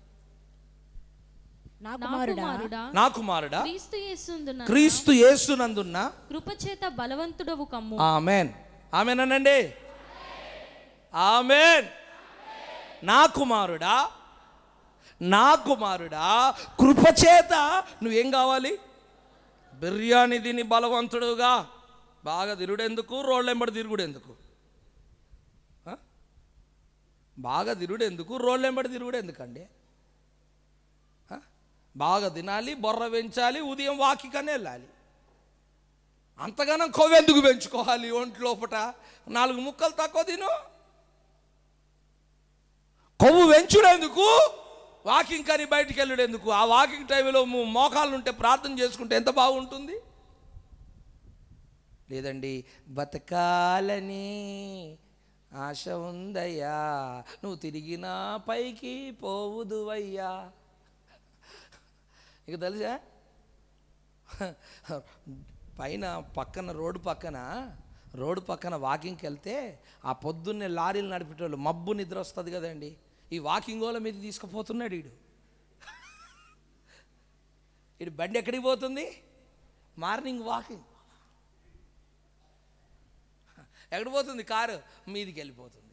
నా నా కుమారుడా కుమారుడా నా కుమారుడా క్రీస్తు యేసునందున క్రీస్తు యేసునందున్న కృపచేత బలవంతుడవు కమ్ము ఆమెన్ ఆమెనండి ఆమెన్ నా కుమారుడా నా కుమారుడా కృపచేత నువ్వేం కావాలి బిర్యానీ తిని బలవంతుడుగా బాగా తిరుడెందుకు రోళ్ళెంబడి తిరుగుడెందుకు ఆ? బాగా తిరుడెందుకు రోళ్ళెంబడి తిరుగుడెందుకండి ఆ? బాగా తినాలి బొర్ర పెంచాలి ఉదయం వాకికనే వెళ్ళాలి అంతగానం కొవ్వెందుకు పెంచుకోవాలి ఒంటి లోపట నాలుగు ముక్కలు తక్కువ తిను కొవ్వు పెంచుడేందుకు వాకింగ్ కానీ బయటికి వెళ్ళడేందుకు ఆ వాకింగ్ టైంలో ము- మోకాళ్ళు ఉంటే ప్రార్థన చేసుకుంటే ఎంత బాగుంటుంది లేదండి బతకాలని ఆశ ఉందయ్యా నువ్వు తిరిగినా పైకి పోవుదువయ్యా ఇక తెలుసా పైన పక్కన రోడ్డు పక్కన రోడ్డు పక్కన వాకింగ్కి వెళ్తే ఆ పొద్దున్నే లారీలు నడిపేటోళ్ళు మబ్బు నిద్ర వస్తుంది కదండి ఈ వాకింగ్ వాళ్ళ మీద తీసుకుపోతున్నాడు వీడు వీడు బండి ఎక్కడికి పోతుంది మార్నింగ్ వాకింగ్ ఎక్కడికి పోతుంది కారు మీదికి వెళ్ళిపోతుంది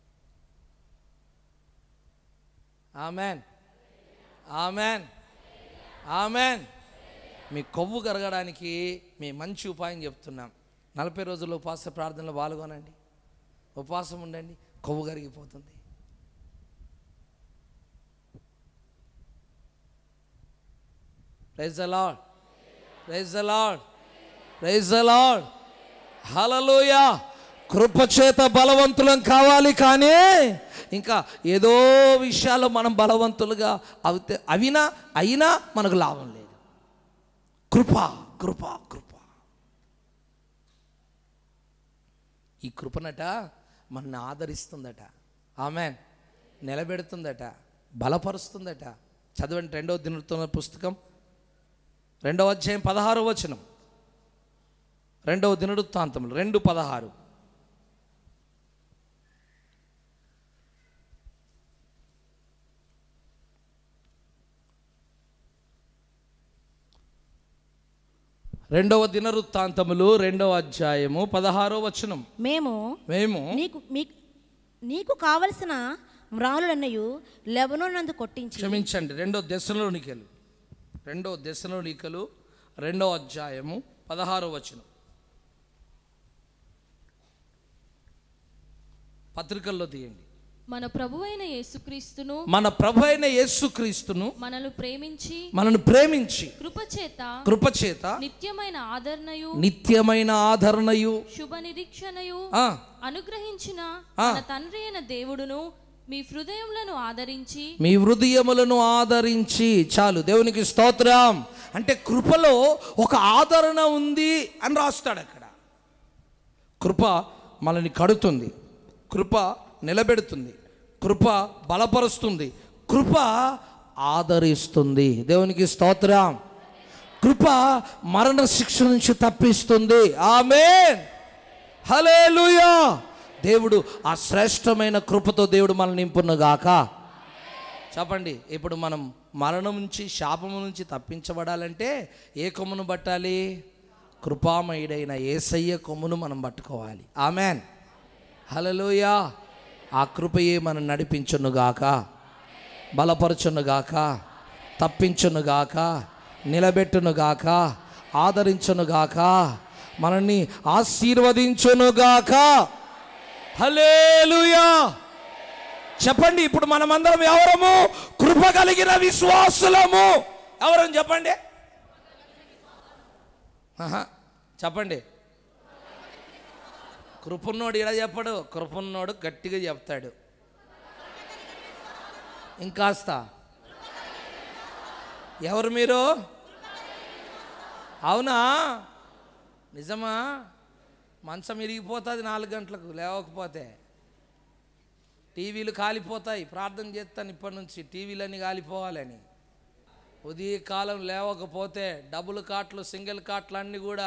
ఆమెన్ ఆమెన్ ఆమెన్ మీ కొవ్వు కరగడానికి మీ మంచి ఉపాయం చెప్తున్నాం నలభై రోజుల్లో ఉపవాస ప్రార్థనలో పాల్గొనండి ఉపవాసం ఉండండి కొవ్వు కరిగిపోతుంది praise the Lord praise the Lord praise the Lord hallelujah కృపచేత బలవంతులం కావాలి కానీ ఇంకా ఏదో విషయాల్లో మనం బలవంతులుగా అవుతే అవినా అయినా మనకు లాభం లేదు కృప కృప కృప ఈ కృపనట మనల్ని ఆదరిస్తుందట ఆమె నిలబెడుతుందట బలపరుస్తుందట చదవండి రెండవ దినతున్న పుస్తకం రెండవ అధ్యాయం పదహారో వచనం రెండవ దినవృత్తాంతములు రెండు పదహారు రెండవ దినవృత్తాంతములు రెండవ అధ్యాయము పదహారో వచనం మేము మేము నీకు మీకు నీకు కావలసిన మ్రాలులన్నయు లెబనోనందు కొట్టించి క్షమించండి రెండో దశలోనికలు రెండో దశలోనికలు రెండో అధ్యాయము పదహారో వచనం పత్రికల్లో తీయండి మన ప్రభువైన యేసుక్రీస్తును మన ప్రభు అయిన యేసుక్రీస్తును మనల్ని ప్రేమించి మనను ప్రేమించి కృపచేత కృపచేత నిత్యమైన ఆదరణయు నిత్యమైన ఆదరణయు శుభ నిరీక్షణయు ఆ, అనుగ్రహించిన ఆ. మన తండ్రి అయిన దేవుడును మీ హృదయములను ఆదరించి మీ హృదయములను ఆదరించి చాలు దేవునికి స్తోత్రం అంటే కృపలో ఒక ఆదరణ ఉంది అని రాస్తాడు అక్కడ కృప మనల్ని కడుతుంది కృప నిలబెడుతుంది కృప బలపరుస్తుంది కృప ఆదరిస్తుంది దేవునికి స్తోత్రం కృప మరణ శిక్ష నుంచి తప్పిస్తుంది ఆమెన్ హల్లెలూయా దేవుడు ఆ శ్రేష్టమైన కృపతో దేవుడు మనల్ని నింపునుగాక చెప్పండి ఇప్పుడు మనం మరణం నుంచి శాపము నుంచి తప్పించబడాలంటే ఏ కొమ్మును పట్టాలి కృపామయుడైన ఏసయ్య కొమ్మును మనం పట్టుకోవాలి ఆమెన్ హలలోయా ఆ కృపయే మనం నడిపించునుగాక బలపరచునుగాక తప్పించునుగాక నిలబెట్టునుగాక ఆదరించునుగాక మనల్ని ఆశీర్వదించునుగాక హలేలుయా చెప్పండి ఇప్పుడు మనమందరం ఎవరము కృప కలిగిన విశ్వాసులము ఎవరని చెప్పండి ఆహా, చెప్పండి కృపన్నోడు ఇలా చెప్పడు కృపన్నోడు గట్టిగా చెప్తాడు ఇంకాస్త ఎవరు మీరు అవునా నిజమా మంచం ఇరిగిపోతుంది నాలుగు గంటలకు లేవకపోతే టీవీలు కాలిపోతాయి ప్రార్థన చేస్తాను ఇప్పటి నుంచి టీవీలన్నీ కాలిపోవాలని ఉదయ కాలం లేవకపోతే డబుల్ కాట్లు సింగిల్ కాట్లు అన్నీ కూడా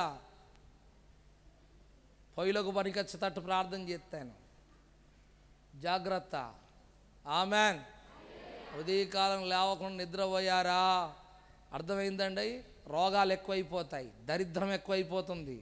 పొయ్యిలోకి పనికొచ్చేటట్టు ప్రార్థన చేస్తాను జాగ్రత్త ఆమెన్ ఉదయకాలం లేవకుండా నిద్రపోయారా అర్థమైందండి రోగాలు ఎక్కువైపోతాయి దరిద్రం ఎక్కువైపోతుంది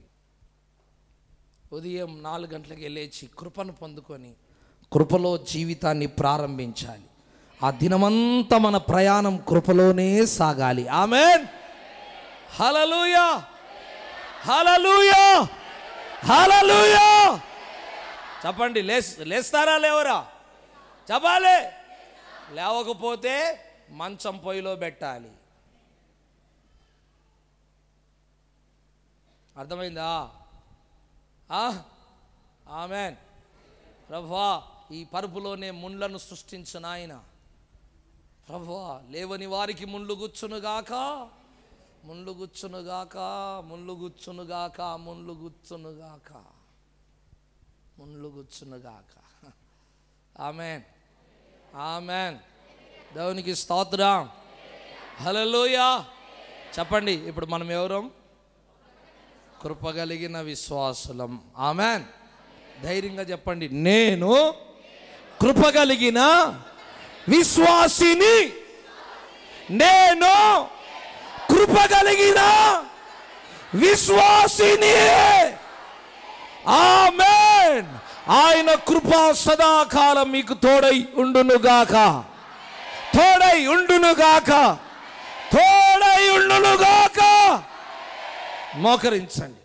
ఉదయం నాలుగు గంటలకు లేచి కృపను పొందుకొని కృపలో జీవితాన్ని ప్రారంభించాలి ఆ దినమంతా మన ప్రయాణం కృపలోనే సాగాలి ఆమెన్ హలలుయా హలలుయా హలలుయా చెప్పండి లేస్ లేస్తారా లేవరా చెప్పాలి లేవకపోతే మంచం పొయ్యిలో పెట్టాలి అర్థమైందా ఆమెన్ ప్రభా ఈ పరుపులోనే ముండ్లను సృష్టించిన ఆయన ప్రభువా లేవని వారికి ముళ్ళు గుచ్చునుగాక ముళ్ళు గుచ్చునుగాక ముళ్ళు గుచ్చునుగాక ముళ్ళు గుచ్చునుగాక ముళ్ళు గుచ్చునుగాక ఆమెన్ ఆమెన్ దేవునికి స్తోత్రం హల్లెలూయా చెప్పండి ఇప్పుడు మనం ఎవరం కృపగలిగిన విశ్వాసులం ఆమెన్ ధైర్యంగా చెప్పండి నేను కృపగలిగిన విశ్వాసిని నేను కృపగలిగిన విశ్వాసిని ఆమెన్ ఆయన కృప సదాకాలం మీకు తోడై ఉండునుగాక తోడై ఉండునుగాక తోడై ఉండునుగాక మోకరించండి